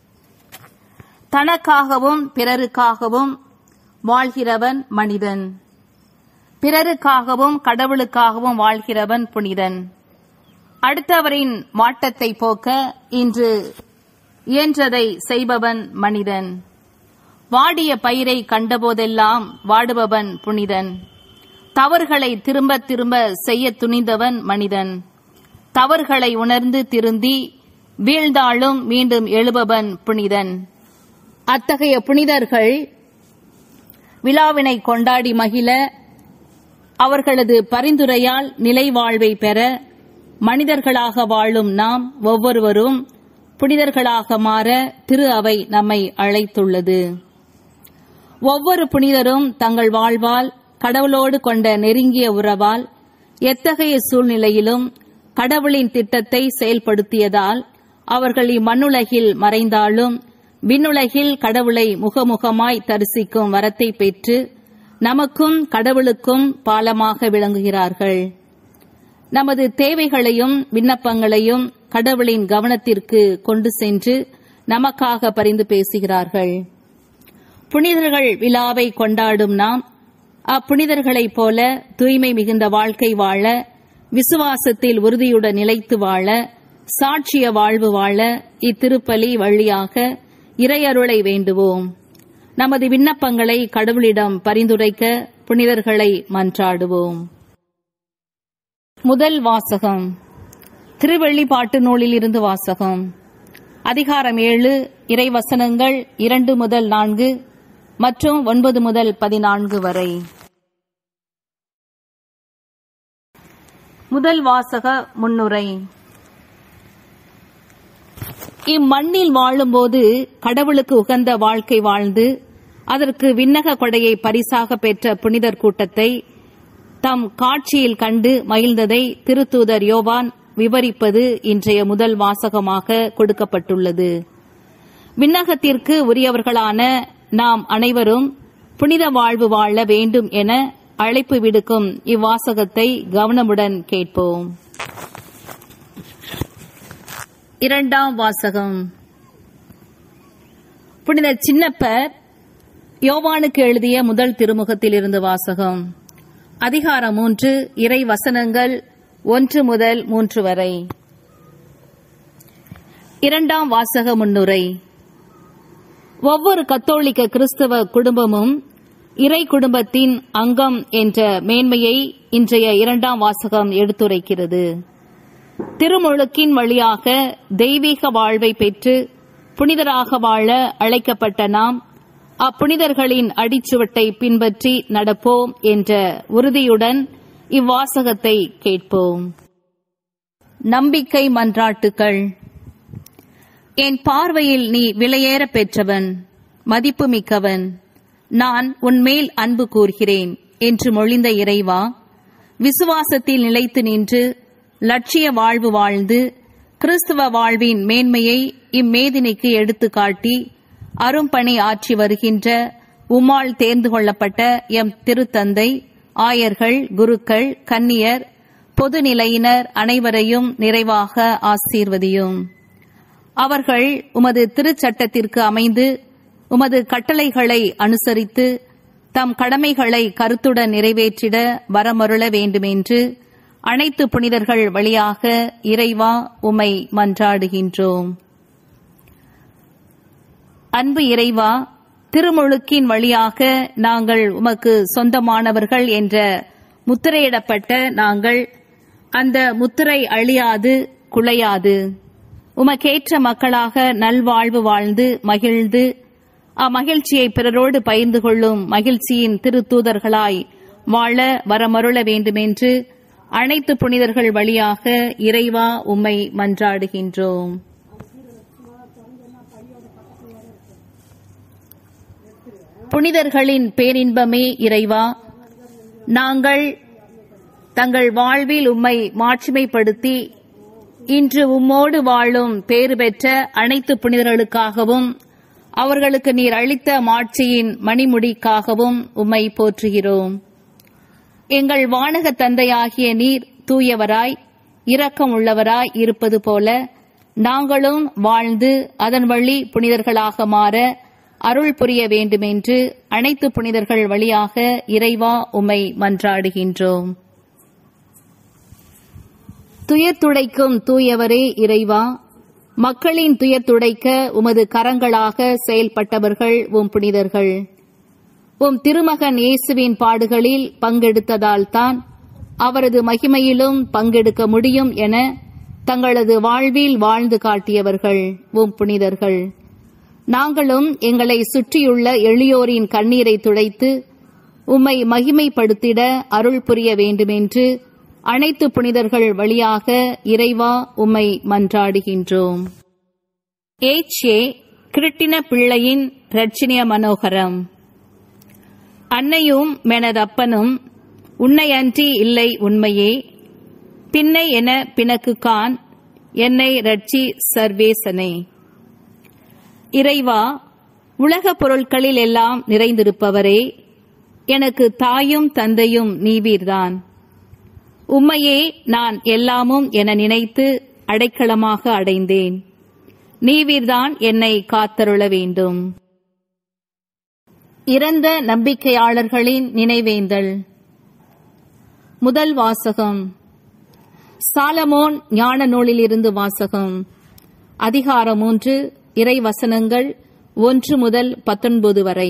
தனக்காகவும் பிறருக்காகவும் வாழ்கிறவன் மனிதன் பிறருக்காகவும் கடவுளுக்காகவும் வாழ்கிறவன் புனிதன் அடுத்தவரின் வாட்டத்தை போக்க இன்று இயன்றதை செய்பவன் மனிதன் வாடிய பயிரை கண்டபோதெல்லாம் வாடுபவன் புனிதன் தவறுகளை திரும்ப திரும்ப செய்ய துணிந்தவன் மனிதன் தவறுகளை உணர்ந்து திருந்தி வீழ்ந்தாலும் மீண்டும் எழுபவன் புனிதன் அத்தகைய புனிதர்கள் விழாவினை கொண்டாடி மகிழ அவர்களது பரிந்துரையால் நிலை வாழ்வை பெற மனிதர்களாக வாழும் நாம் ஒவ்வொருவரும் புனிதர்களாக மாற திரு அவை நம்மை அழைத்துள்ளது ஒவ்வொரு புனிதரும் தங்கள் வாழ்வால் கடவுளோடு கொண்ட நெருங்கிய உறவால் எத்தகைய சூழ்நிலையிலும் கடவுளின் திட்டத்தை செயல்படுத்தியதால் அவர்கள் இம்மண்ணுலகில் மறைந்தாலும் விண்ணுலகில் கடவுளை முகமுகமாய் தரிசிக்கும் வரத்தை பெற்று நமக்கும் கடவுளுக்கும் பாலமாக விளங்குகிறார்கள் நமது தேவைகளையும் விண்ணப்பங்களையும் கடவுளின் கவனத்திற்கு கொண்டு சென்று நமக்காக பரிந்து பேசுகிறார்கள் புனிதர்கள் விழாவை கொண்டாடும் நாம் அப்புனிதர்களைப் போல தூய்மை மிகுந்த வாழ்க்கை வாழ விசுவாசத்தில் உறுதியுடன் நிலைத்து வாழ சாட்சிய வாழ்வு வாழ இத்திருப்பலி வழியாக இறையருளை வேண்டுவோம் நமது விண்ணப்பங்களை கடவுளிடம் பரிந்துரைக்க புனிதர்களை மன்றாடுவோம் முதல் வாசகம் திருவெள்ளிப்பாட்டு நூலில் இருந்து வாசகம் அதிகாரம் ஏழு இறைவசனங்கள் இரண்டு முதல் நான்கு மற்றும் ஒன்பது முதல் பதினான்கு வரை முதல் வாசக முன்னுரை இம்மண்ணில் வாழும்போது கடவுளுக்கு உகந்த வாழ்க்கை வாழ்ந்து அதற்கு விண்ணக கொடையை பரிசாக பெற்ற புனிதர் கூட்டத்தை தம் காட்சியில் கண்டு மகிழ்ந்ததை திருத்தூதர் யோவான் விவரிப்பது இன்றைய முதல் வாசகமாக கொடுக்கப்பட்டுள்ளது விண்ணகத்திற்கு உரியவர்களான நாம் அனைவரும் புனித வாழ்வு வாழ வேண்டும் என அழைப்பு விடுக்கும் இவ்வாசகத்தை கவனமுடன் கேட்போம் இரண்டாம் வாசகம் புனித சின்னப்பர் யோவானுக்கு எழுதிய முதல் திருமுகத்தில் இருந்து வாசகம் அதிகாரம் மூன்று இறை வசனங்கள் ஒன்று முதல் மூன்று வரை இரண்டாம் வாசக முன்னுரை ஒவ்வொரு கத்தோலிக்க கிறிஸ்தவ குடும்பமும் இறை குடும்பத்தின் அங்கம் என்ற மேன்மையை இன்றைய இரண்டாம் வாசகம் எடுத்துரைக்கிறது திருமுழுக்கின் வழியாக தெய்வீக வாழ்வை பெற்று புனிதராக வாழ அழைக்கப்பட்ட நாம் அப்புனிதர்களின் அடிச்சுவட்டை பின்பற்றி நடப்போம் என்ற உறுதியுடன் இவ்வாசகத்தை கேட்போம் நம்பிக்கை மன்றாட்டுக்கள் என் பார்வையில் நீ விலையேற பெற்றவன் மதிப்புமிக்கவன் நான் உன்மேல் அன்பு கூர்கிறேன் என்று மொழிந்த இறைவா விசுவாசத்தில் நிலைத்து நின்று லட்சிய வாழ்வு வாழ்ந்து கிறிஸ்துவ வாழ்வின் மேன்மையை இம்மேதினிக்கு எடுத்துக்காட்டி அரும்பணி ஆற்றி வருகின்ற உம்மால் தேர்ந்து கொள்ளப்பட்ட எம் திருத்தந்தை ஆயர்கள் குருக்கள் கன்னியர் பொதுநிலையினர் அனைவரையும் நிறைவாக ஆசீர்வதியும் அவர்கள் உமது திருச்சட்டத்திற்கு அமைந்து உமது கட்டளைகளை அனுசரித்து தம் கடமைகளை கருத்துடன் நிறைவேற்றிட வரமருள வேண்டுமென்று அனைத்து புனிதர்கள் வழியாக இறைவா உமை மன்றாடுகின்றோம் அன்பு இறைவா திருமுழுக்கின் வழியாக நாங்கள் உமக்கு சொந்தமானவர்கள் என்ற முத்திரையிடப்பட்ட நாங்கள் அந்த முத்திரை அழியாது குலையாது உமக்கேற்ற மக்களாக நல்வாழ்வு வாழ்ந்து மகிழ்ந்து அம்மகிழ்ச்சியை பிறரோடு பகிர்ந்து கொள்ளும் மகிழ்ச்சியின் திருத்தூதர்களாய் வாழ வரமருள வேண்டுமென்று அனைத்து புனிதர்கள் வழியாக இறைவா உம்மை மன்றாடுகின்றோம் புனிதர்களின் பேரின்பமே இறைவா நாங்கள் தங்கள் வாழ்வில் உம்மை மாட்சிமைப்படுத்தி இன்று உம்மோடு வாழும் பேறு பெற்ற அனைத்து புனிதர்களுக்காகவும் அவர்களுக்கு நீர் அளித்த மாட்சியின் மணிமுடிக்காகவும் உம்மை போற்றுகிறோம் எங்கள் வானக தந்தையாகிய நீர் தூயவராய் இரக்கம் உள்ளவராய் இருப்பது போல நாங்களும் வாழ்ந்து அதன் வழி புனிதர்களாக மாற அருள் புரிய வேண்டுமென்று அனைத்து புனிதர்கள் வழியாக இறைவா உம்மை மன்றாடுகின்றோம் துயர்த்துடைக்கும் தூயவரே இறைவா மக்களின் துயர்த்துடைக்க உமது கரங்களாக செயல்பட்டவர்கள் உம் புனிதர்கள் உம் திருமகன் இயேசுவின் பாடுகளில் பங்கெடுத்ததால் தான் அவரது மகிமையிலும் பங்கெடுக்க முடியும் என தங்களது வாழ்வில் வாழ்ந்து காட்டியவர்கள் உம் புனிதர்கள் நாங்களும் எங்களை சுற்றியுள்ள எளியோரின் கண்ணீரை துடைத்து உம்மை மகிமைப்படுத்திட அருள் புரிய வேண்டுமென்று அனைத்து புனிதர்கள் வழியாக இறைவா உம்மை மன்றாடுகின்றோம் ஏச்சே கிருட்டின பிள்ளையின் ரட்சினிய மனோகரம் அன்னையும் மெனதப்பனும் உன்னையன்றி இல்லை உண்மையே பின்னை என பிணக்கு கான் என்னை ரட்சி சர்வேசனே இறைவா உலகப் பொருட்களில் எல்லாம் நிறைந்திருப்பவரே எனக்கு தாயும் தந்தையும் நீவீர்தான் உம்மையே நான் எல்லாமும் என நினைத்து அடைக்கலமாக அடைந்தேன் நீவீர்தான் என்னை காத்தருள வேண்டும் இறந்த நம்பிக்கையாளர்களின் நினைவேந்தல் முதல் வாசகம் சாலமோன் ஞான நூலிலிருந்து வாசகம் அதிகாரம் மூன்று இறை வசனங்கள் ஒன்று முதல் பத்தொன்பது வரை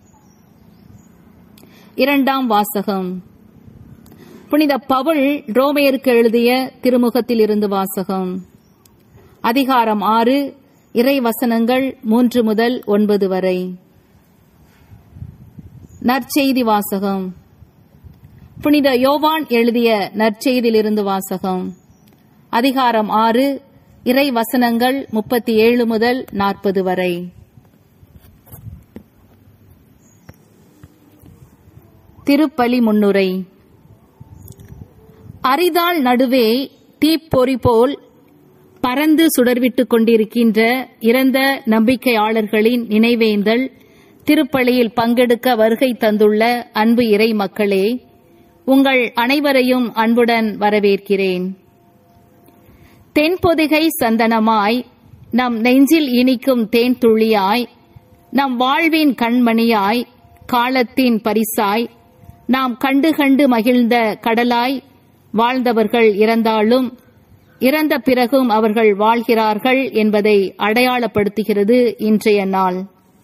இரண்டாம் வாசகம் புனித பவுல் ரோமையருக்கு எழுதிய திருமுகத்தில் இருந்து வாசகம் அதிகாரம் ஆறு இறை வசனங்கள் மூன்று முதல் ஒன்பது வரை நற்செய்தி வாசகம் புனித யோவான் எழுதிய நற்செய்தியிலிருந்து வாசகம் அதிகாரம் ஆறு இறை வசனங்கள் முப்பத்தி ஏழு முதல் நாற்பது வரை திருப்பலி முன்னுரை அரிதாள் நடுவே தீப்பொறி போல் பறந்து சுடர்விட்டுக் கொண்டிருக்கின்ற இறந்த நம்பிக்கையாளர்களின் நினைவேந்தல் திருப்பலியில் பங்கெடுக்க வருகை தந்துள்ள அன்பு இறை மக்களே உங்கள் அனைவரையும் அன்புடன் வரவேற்கிறேன் தென்பொதிகை சந்தனமாய் நம் நெஞ்சில் இனிக்கும் தேன் துளியாய் நம் வாழ்வின் கண்மணியாய் காலத்தின் பரிசாய் நாம் கண்டு கண்டு மகிழ்ந்த கடலாய் வாழ்ந்தவர்கள் இறந்தாலும் இறந்த பிறகும் அவர்கள் வாழ்கிறார்கள் என்பதை அடையாளப்படுத்துகிறது இன்றைய நாள்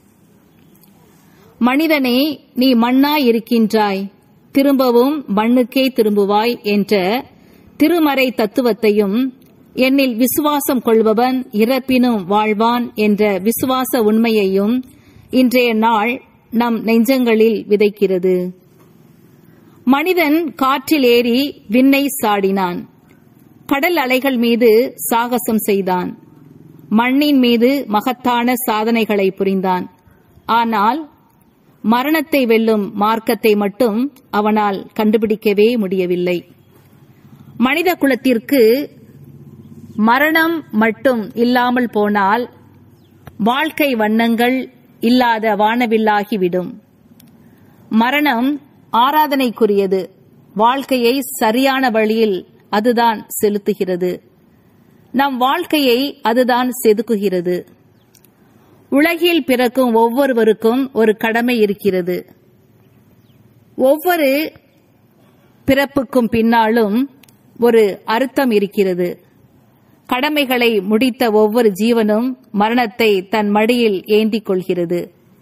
மனிதனே நீ மண்ணாய் இருக்கின்றாய் திரும்பவும் மண்ணுக்கே திரும்புவாய் என்ற திருமறை தத்துவத்தையும் என்னில் விசுவாசம் கொள்பவன் இறப்பினும் வாழ்வான் என்ற விசுவாச உண்மையையும் இன்றைய நாள் நம் நெஞ்சங்களில் விதைக்கிறது மனிதன் காற்றில் ஏறி விண்ணை சாடினான் கடல் அலைகள் மீது சாகசம் செய்தான் மண்ணின் மீது மகத்தான சாதனைகளை புரிந்தான் ஆனால் மரணத்தை வெல்லும் மார்க்கத்தை மட்டும் அவனால் கண்டுபிடிக்கவே முடியவில்லை மனித குலத்திற்கு மரணம் மட்டும் இல்லாமல் போனால் வாழ்க்கை வண்ணங்கள் இல்லாத வானவில்லாகிவிடும் மரணம் ஆராதனைக்குரியது வாழ்க்கையை சரியான வழியில் அதுதான் செலுத்துகிறது நம் வாழ்க்கையை அதுதான் செதுக்குகிறது உலகில் பிறக்கும் ஒவ்வொருவருக்கும் ஒரு கடமை இருக்கிறது ஒவ்வொரு பிறப்புக்கும் பின்னாலும் ஒரு அர்த்தம் இருக்கிறது கடமைகளை முடித்த ஒவ்வொரு ஜீவனும் மரணத்தை தன் மடியில் ஏந்திக் கொள்கிறது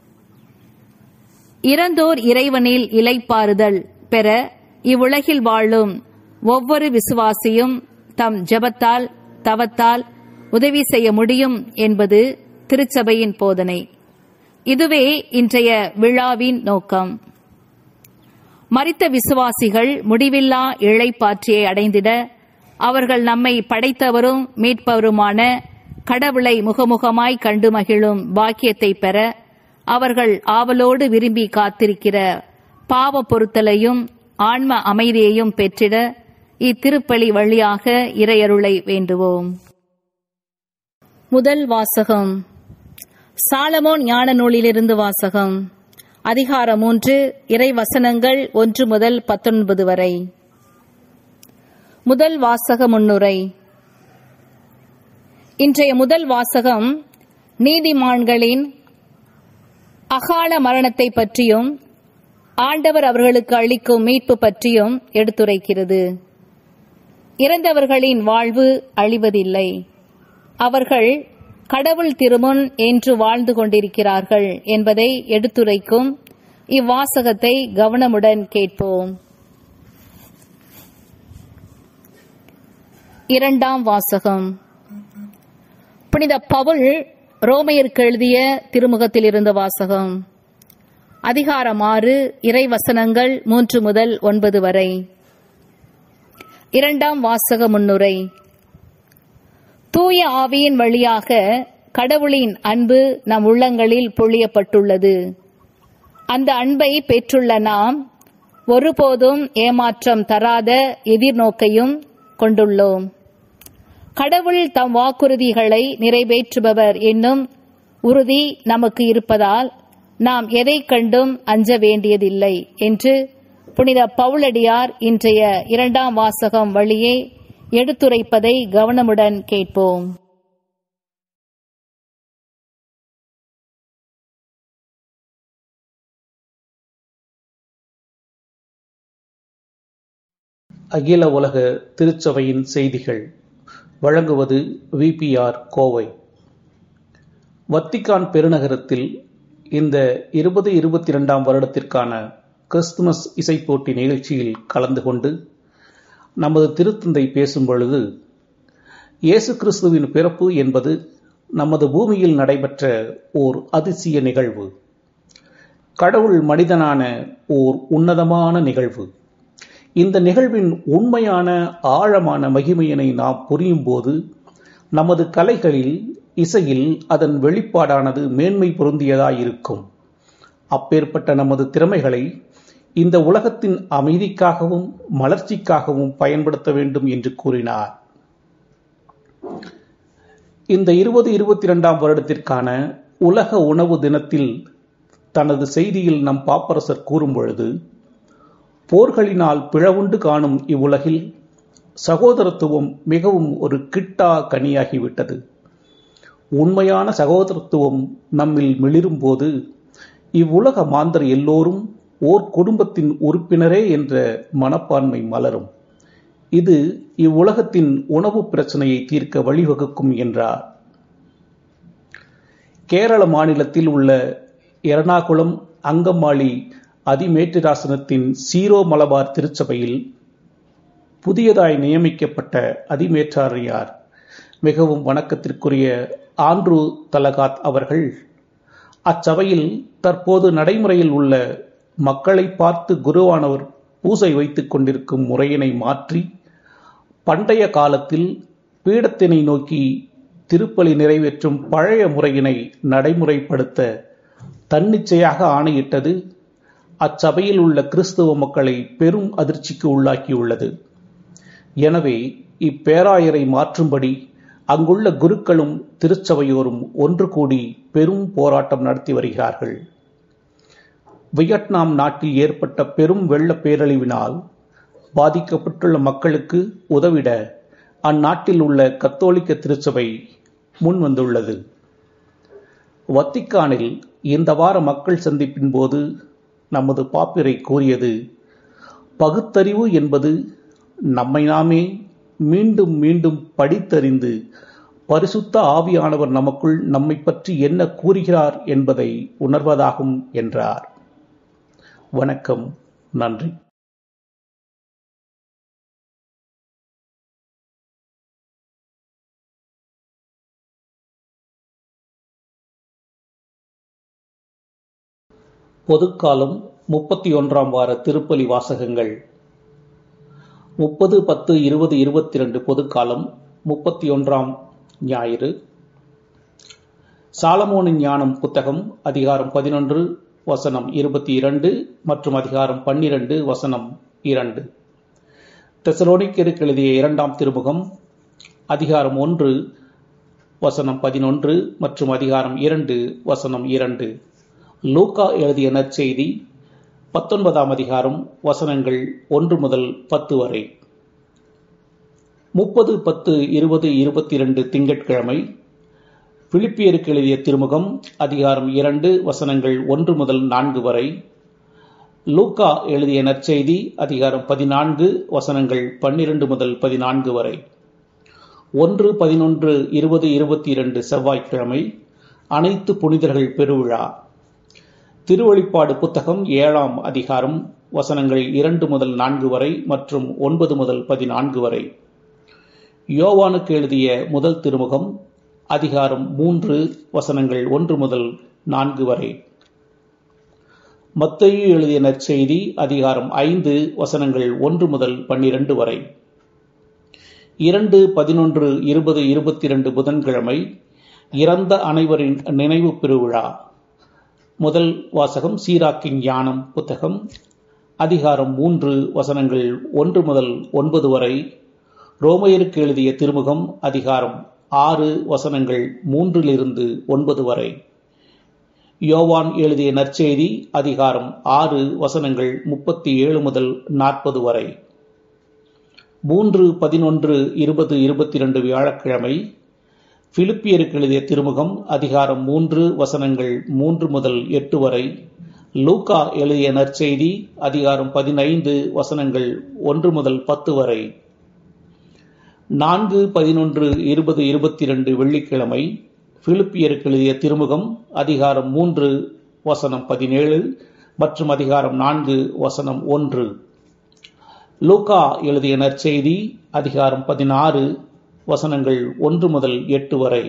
இறந்தோர் இறைவனில் இலைப்பாறுதல் பெற இவ்வுலகில் வாழும் ஒவ்வொரு விசுவாசியும் தம் ஜெபத்தால் தவத்தால் உதவி செய்ய முடியும் என்பது திருச்சபையின் போதனை இதுவே இன்றைய விழாவின் நோக்கம் மரித்த விசுவாசிகள் முடிவில்லா இழைப்பாற்றியை அடைந்திட அவர்கள் நம்மை படைத்தவரும் மீட்பவருமான கடவுளை முகமுகமாய் கண்டு மகிழும் பாக்கியத்தை பெற அவர்கள் ஆவலோடு விரும்பி காத்திருக்கிற பாவ பொருத்தலையும் ஆன்ம அமைதியையும் பெற்றிட இத்திருப்பலி வழியாக இறையருளை வேண்டுவோம் முதல் வாசகம் சாலமோன் ஞான நூலிலிருந்து வாசகம் அதிகாரம் மூன்று இறை வசனங்கள் ஒன்று முதல் பத்தொன்பது வரை முதல் வாசக முன்னுரை இன்றைய முதல் வாசகம் நீதிமான்களின் அகால மரணத்தை பற்றியும் ஆண்டவர் அவர்களுக்கு அளிக்கும் மீட்பு பற்றியும் எடுத்துரைக்கிறது இறந்தவர்களின் வாழ்வு அழிவதில்லை அவர்கள் கடவுள் திருமுன் என்று வாழ்ந்து கொண்டிருக்கிறார்கள் என்பதை எடுத்துரைக்கும் இவ்வாசகத்தை கவனமுடன் கேட்போம் இரண்டாம் வாசகம் புனித பவுல் ரோமையருக்கு எழுதிய திருமுகத்தில் இருந்த வாசகம் அதிகாரம் ஆறு இறை வசனங்கள் மூன்று முதல் ஒன்பது வரை இரண்டாம் வாசக முன்னுரை தூய ஆவியின் வழியாக கடவுளின் அன்பு நம் உள்ளங்களில் பொழியப்பட்டுள்ளது அந்த அன்பை பெற்றுள்ள நாம் ஒருபோதும் ஏமாற்றம் தராத எதிர்நோக்கையும் கொண்டுள்ளோம் கடவுள் தம் வாக்குறுதிகளை நிறைவேற்றுபவர் என்னும் உறுதி நமக்கு இருப்பதால் நாம் எதை கண்டும் அஞ்ச வேண்டியதில்லை என்று புனித பவுலடியார் இன்றைய இரண்டாம் வாசகம் வழியே எடுத்துரைப்பதை கவனமுடன் கேட்போம் அகில உலக திருச்சபையின் செய்திகள் வழங்குவது விபிஆர் கோவை வத்திக்கான் பெருநகரத்தில் இந்த இருபது இருபத்தி இரண்டாம் வருடத்திற்கான கிறிஸ்துமஸ் இசைப்போட்டி நிகழ்ச்சியில் கலந்து கொண்டு நமது திருத்தந்தை பேசும் பொழுது இயேசு கிறிஸ்துவின் பிறப்பு என்பது நமது பூமியில் நடைபெற்ற ஓர் அதிசய நிகழ்வு கடவுள் மனிதனான ஓர் உன்னதமான நிகழ்வு இந்த நிகழ்வின் உண்மையான ஆழமான மகிமையினை நாம் புரியும் போது நமது கலைகளில் இசையில் அதன் வெளிப்பாடானது மேன்மை பொருந்தியதாயிருக்கும் அப்பேற்பட்ட நமது திறமைகளை இந்த உலகத்தின் அமைதிக்காகவும் மலர்ச்சிக்காகவும் பயன்படுத்த வேண்டும் என்று கூறினார் இந்த இருபது இருபத்தி இரண்டாம் வருடத்திற்கான உலக உணவு தினத்தில் தனது செய்தியில் நம் பாப்பரசர் கூறும் பொழுது போர்களினால் பிளவுண்டு காணும் இவ்வுலகில் சகோதரத்துவம் மிகவும் ஒரு கிட்டா கனியாகிவிட்டது உண்மையான சகோதரத்துவம் நம்மில் மிளிரும் போது இவ்வுலக மாந்தர் எல்லோரும் ஓர் குடும்பத்தின் உறுப்பினரே என்ற மனப்பான்மை மலரும் இது இவ்வுலகத்தின் உணவு பிரச்சனையை தீர்க்க வழிவகுக்கும் என்றார் கேரள மாநிலத்தில் உள்ள எர்ணாகுளம் அங்கம்மாளி அதிமேட்டுராசனத்தின் சீரோ மலபார் திருச்சபையில் புதியதாய் நியமிக்கப்பட்ட அதிமேற்றாரியார் மிகவும் வணக்கத்திற்குரிய ஆண்ட்ரூ தலகாத் அவர்கள் அச்சபையில் தற்போது நடைமுறையில் உள்ள மக்களை பார்த்து குருவானவர் பூசை வைத்துக் கொண்டிருக்கும் முறையினை மாற்றி பண்டைய காலத்தில் பீடத்தினை நோக்கி திருப்பலி நிறைவேற்றும் பழைய முறையினை நடைமுறைப்படுத்த தன்னிச்சையாக ஆணையிட்டது அச்சபையில் உள்ள கிறிஸ்துவ மக்களை பெரும் அதிர்ச்சிக்கு உள்ளாக்கியுள்ளது எனவே இப்பேராயரை மாற்றும்படி அங்குள்ள குருக்களும் திருச்சபையோரும் ஒன்று கூடி பெரும் போராட்டம் நடத்தி வருகிறார்கள் வியட்நாம் நாட்டில் ஏற்பட்ட பெரும் வெள்ள பேரழிவினால் பாதிக்கப்பட்டுள்ள மக்களுக்கு உதவிட அந்நாட்டில் உள்ள கத்தோலிக்க திருச்சபை முன் வந்துள்ளது வத்திக்கானில் இந்த வார மக்கள் சந்திப்பின் போது நமது பாப்பிரை கூறியது பகுத்தறிவு என்பது நம்மை நாமே மீண்டும் மீண்டும் படித்தறிந்து பரிசுத்த ஆவியானவர் நமக்குள் நம்மை பற்றி என்ன கூறுகிறார் என்பதை உணர்வதாகும் என்றார் வணக்கம் நன்றி பொதுக்காலம் முப்பத்தி ஒன்றாம் வார திருப்பலி வாசகங்கள் முப்பது பத்து இருபது இருபத்தி ரெண்டு பொதுக்காலம் முப்பத்தி ஒன்றாம் ஞாயிறு சாலமோனின் ஞானம் புத்தகம் அதிகாரம் பதினொன்று வசனம் இருபத்தி இரண்டு மற்றும் அதிகாரம் பன்னிரண்டு வசனம் இரண்டு தெசலோனிக்கருக்கு எழுதிய இரண்டாம் திருமுகம் அதிகாரம் ஒன்று வசனம் பதினொன்று மற்றும் அதிகாரம் இரண்டு வசனம் இரண்டு லூக்கா எழுதிய நற்செய்தி பத்தொன்பதாம் அதிகாரம் வசனங்கள் ஒன்று முதல் பத்து வரை முப்பது பத்து இருபது இருபத்தி இரண்டு திங்கட்கிழமை பிலிப்பியருக்கு எழுதிய திருமுகம் அதிகாரம் இரண்டு வசனங்கள் ஒன்று முதல் நான்கு வரை லூக்கா எழுதிய நற்செய்தி அதிகாரம் பதினான்கு வசனங்கள் பன்னிரண்டு முதல் பதினான்கு வரை ஒன்று பதினொன்று இருபது இருபத்தி இரண்டு செவ்வாய்க்கிழமை அனைத்து புனிதர்கள் பெருவிழா திருவழிப்பாடு புத்தகம் ஏழாம் அதிகாரம் வசனங்கள் இரண்டு முதல் நான்கு வரை மற்றும் ஒன்பது முதல் பதினான்கு வரை யோவானுக்கு எழுதிய முதல் திருமுகம் அதிகாரம் மூன்று வசனங்கள் ஒன்று முதல் நான்கு வரை மத்தையு எழுதிய நற்செய்தி அதிகாரம் ஐந்து வசனங்கள் ஒன்று முதல் பன்னிரண்டு வரை இரண்டு பதினொன்று இருபது இருபத்தி இரண்டு புதன்கிழமை இறந்த அனைவரின் நினைவு பெருவிழா முதல் வாசகம் சீராக்கின் ஞானம் புத்தகம் அதிகாரம் மூன்று வசனங்கள் ஒன்று முதல் ஒன்பது வரை ரோமையருக்கு எழுதிய திருமுகம் அதிகாரம் ஆறு வசனங்கள் மூன்றிலிருந்து ஒன்பது வரை யோவான் எழுதிய நற்செய்தி அதிகாரம் ஆறு வசனங்கள் முப்பத்தி ஏழு முதல் நாற்பது வரை மூன்று பதினொன்று இருபது இருபத்தி இரண்டு வியாழக்கிழமை பிலிப்பியருக்கு எழுதிய திருமுகம் அதிகாரம் மூன்று வசனங்கள் மூன்று முதல் எட்டு வரை லூக்கா எழுதிய நற்செய்தி அதிகாரம் பதினைந்து வசனங்கள் ஒன்று முதல் பத்து வரை நான்கு பதினொன்று இருபது இருபத்தி இரண்டு வெள்ளிக்கிழமை பிலிப்பியருக்கு எழுதிய திருமுகம் அதிகாரம் மூன்று வசனம் பதினேழு மற்றும் அதிகாரம் நான்கு வசனம் ஒன்று லூகா எழுதிய நற்செய்தி அதிகாரம் பதினாறு வசனங்கள் ஒன்று முதல் எட்டு வரை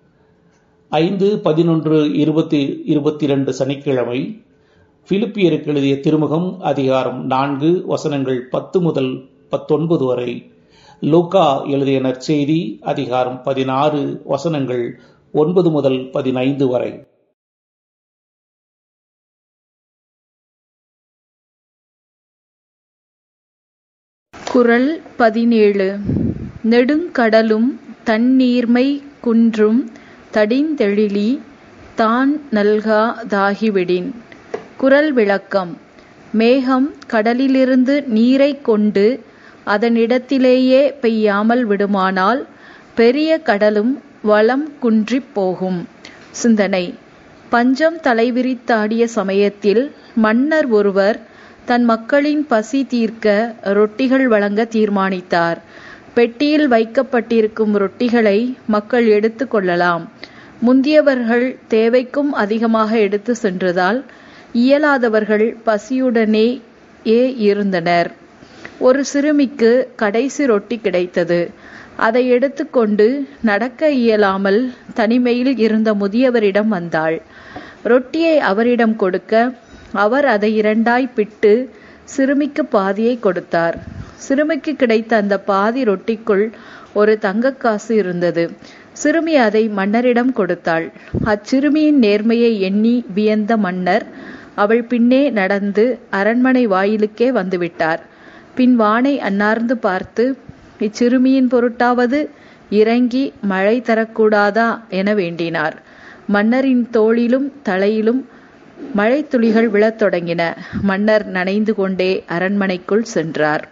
ஐந்து பதினொன்று இருபத்தி இருபத்தி இரண்டு சனிக்கிழமை பிலிப்பியருக்கு எழுதிய திருமுகம் அதிகாரம் நான்கு வசனங்கள் பத்து முதல் பத்தொன்பது வரை லூகா எழுதிய நற்செய்தி அதிகாரம் பதினாறு வசனங்கள் ஒன்பது முதல் பதினைந்து வரை குறள் பதினேழு நெடுங்கடலும் தண்ணீர்மை குன்றும் தடிந்தெழிலி தான் நல்காதாகிவிடின் குறள் விளக்கம் மேகம் கடலிலிருந்து நீரைக் கொண்டு அதனிடத்திலேயே பெய்யாமல் விடுமானால் பெரிய கடலும் வளம் குன்றிப் போகும் சிந்தனை பஞ்சம் தலைவிரித்தாடிய சமயத்தில் மன்னர் ஒருவர் தன் மக்களின் பசி தீர்க்க ரொட்டிகள் வழங்க தீர்மானித்தார் பெட்டியில் வைக்கப்பட்டிருக்கும் ரொட்டிகளை மக்கள் எடுத்து கொள்ளலாம் முந்தியவர்கள் தேவைக்கும் அதிகமாக எடுத்து சென்றதால் இயலாதவர்கள் பசியுடனே ஏ இருந்தனர் ஒரு சிறுமிக்கு கடைசி ரொட்டி கிடைத்தது அதை எடுத்துக்கொண்டு நடக்க இயலாமல் தனிமையில் இருந்த முதியவரிடம் வந்தாள் ரொட்டியை அவரிடம் கொடுக்க அவர் அதை இரண்டாய் பிட்டு சிறுமிக்கு பாதியை கொடுத்தார் சிறுமிக்கு கிடைத்த அந்த பாதி ரொட்டிக்குள் ஒரு தங்கக்காசு இருந்தது சிறுமி அதை மன்னரிடம் கொடுத்தாள் அச்சிறுமியின் நேர்மையை எண்ணி வியந்த மன்னர் அவள் பின்னே நடந்து அரண்மனை வாயிலுக்கே வந்துவிட்டார் பின் வானை அன்னார்ந்து பார்த்து இச்சிறுமியின் பொருட்டாவது இறங்கி மழை தரக்கூடாதா என வேண்டினார் மன்னரின் தோளிலும் தலையிலும் மழை துளிகள் விழத் தொடங்கின மன்னர் நனைந்து கொண்டே அரண்மனைக்குள் சென்றார்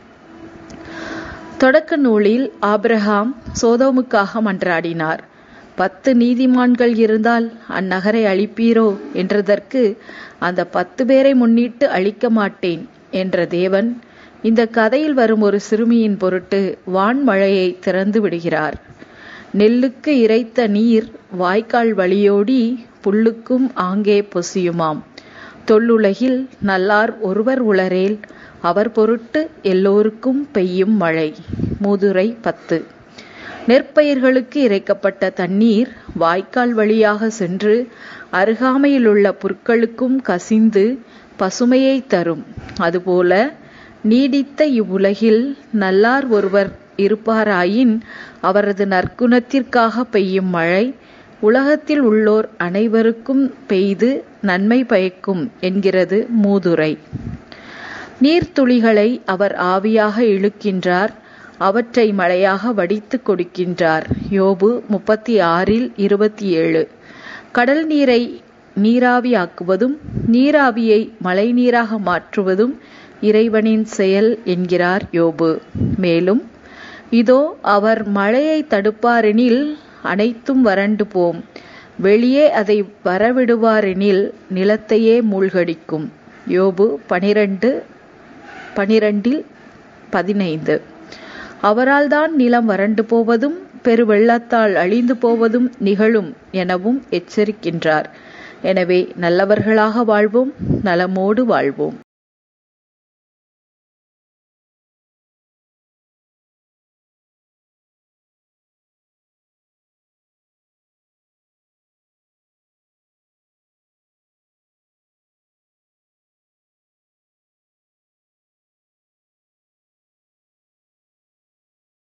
தொடக்க நூலில் ஆபிரகாம் சோதோமுக்காக மன்றாடினார் பத்து நீதிமான்கள் இருந்தால் அந்நகரை அழிப்பீரோ என்றதற்கு அந்த பத்து பேரை முன்னிட்டு அழிக்க மாட்டேன் என்ற தேவன் இந்த கதையில் வரும் ஒரு சிறுமியின் பொருட்டு வான்மழையை திறந்து விடுகிறார் நெல்லுக்கு இறைத்த நீர் வாய்க்கால் வழியோடி புல்லுக்கும் ஆங்கே பொசியுமாம் தொல்லுலகில் நல்லார் ஒருவர் உளரேல் அவர் பொருட்டு எல்லோருக்கும் பெய்யும் மழை மூதுரை பத்து நெற்பயிர்களுக்கு இறைக்கப்பட்ட தண்ணீர் வாய்க்கால் வழியாக சென்று அருகாமையிலுள்ள புற்களுக்கும் கசிந்து பசுமையை தரும் அதுபோல நீடித்த இவ்வுலகில் நல்லார் ஒருவர் இருப்பாராயின் அவரது நற்குணத்திற்காக பெய்யும் மழை உலகத்தில் உள்ளோர் அனைவருக்கும் பெய்து நன்மை பயக்கும் என்கிறது மூதுரை நீர்த்துளிகளை அவர் ஆவியாக இழுக்கின்றார் அவற்றை மழையாக வடித்து கொடுக்கின்றார் யோபு முப்பத்தி ஆறில் இருபத்தி ஏழு கடல் நீரை நீராவியாக்குவதும் நீராவியை மழை நீராக மாற்றுவதும் இறைவனின் செயல் என்கிறார் யோபு மேலும் இதோ அவர் மழையை தடுப்பாரெனில் அனைத்தும் வறண்டு போம் வெளியே அதை வரவிடுவாரெனில் நிலத்தையே மூழ்கடிக்கும் யோபு பனிரெண்டு பனிரெண்டில் பதினைந்து அவரால் தான் நிலம் வறண்டு போவதும் பெருவெள்ளத்தால் அழிந்து போவதும் நிகழும் எனவும் எச்சரிக்கின்றார் எனவே நல்லவர்களாக வாழ்வோம் நலமோடு வாழ்வோம்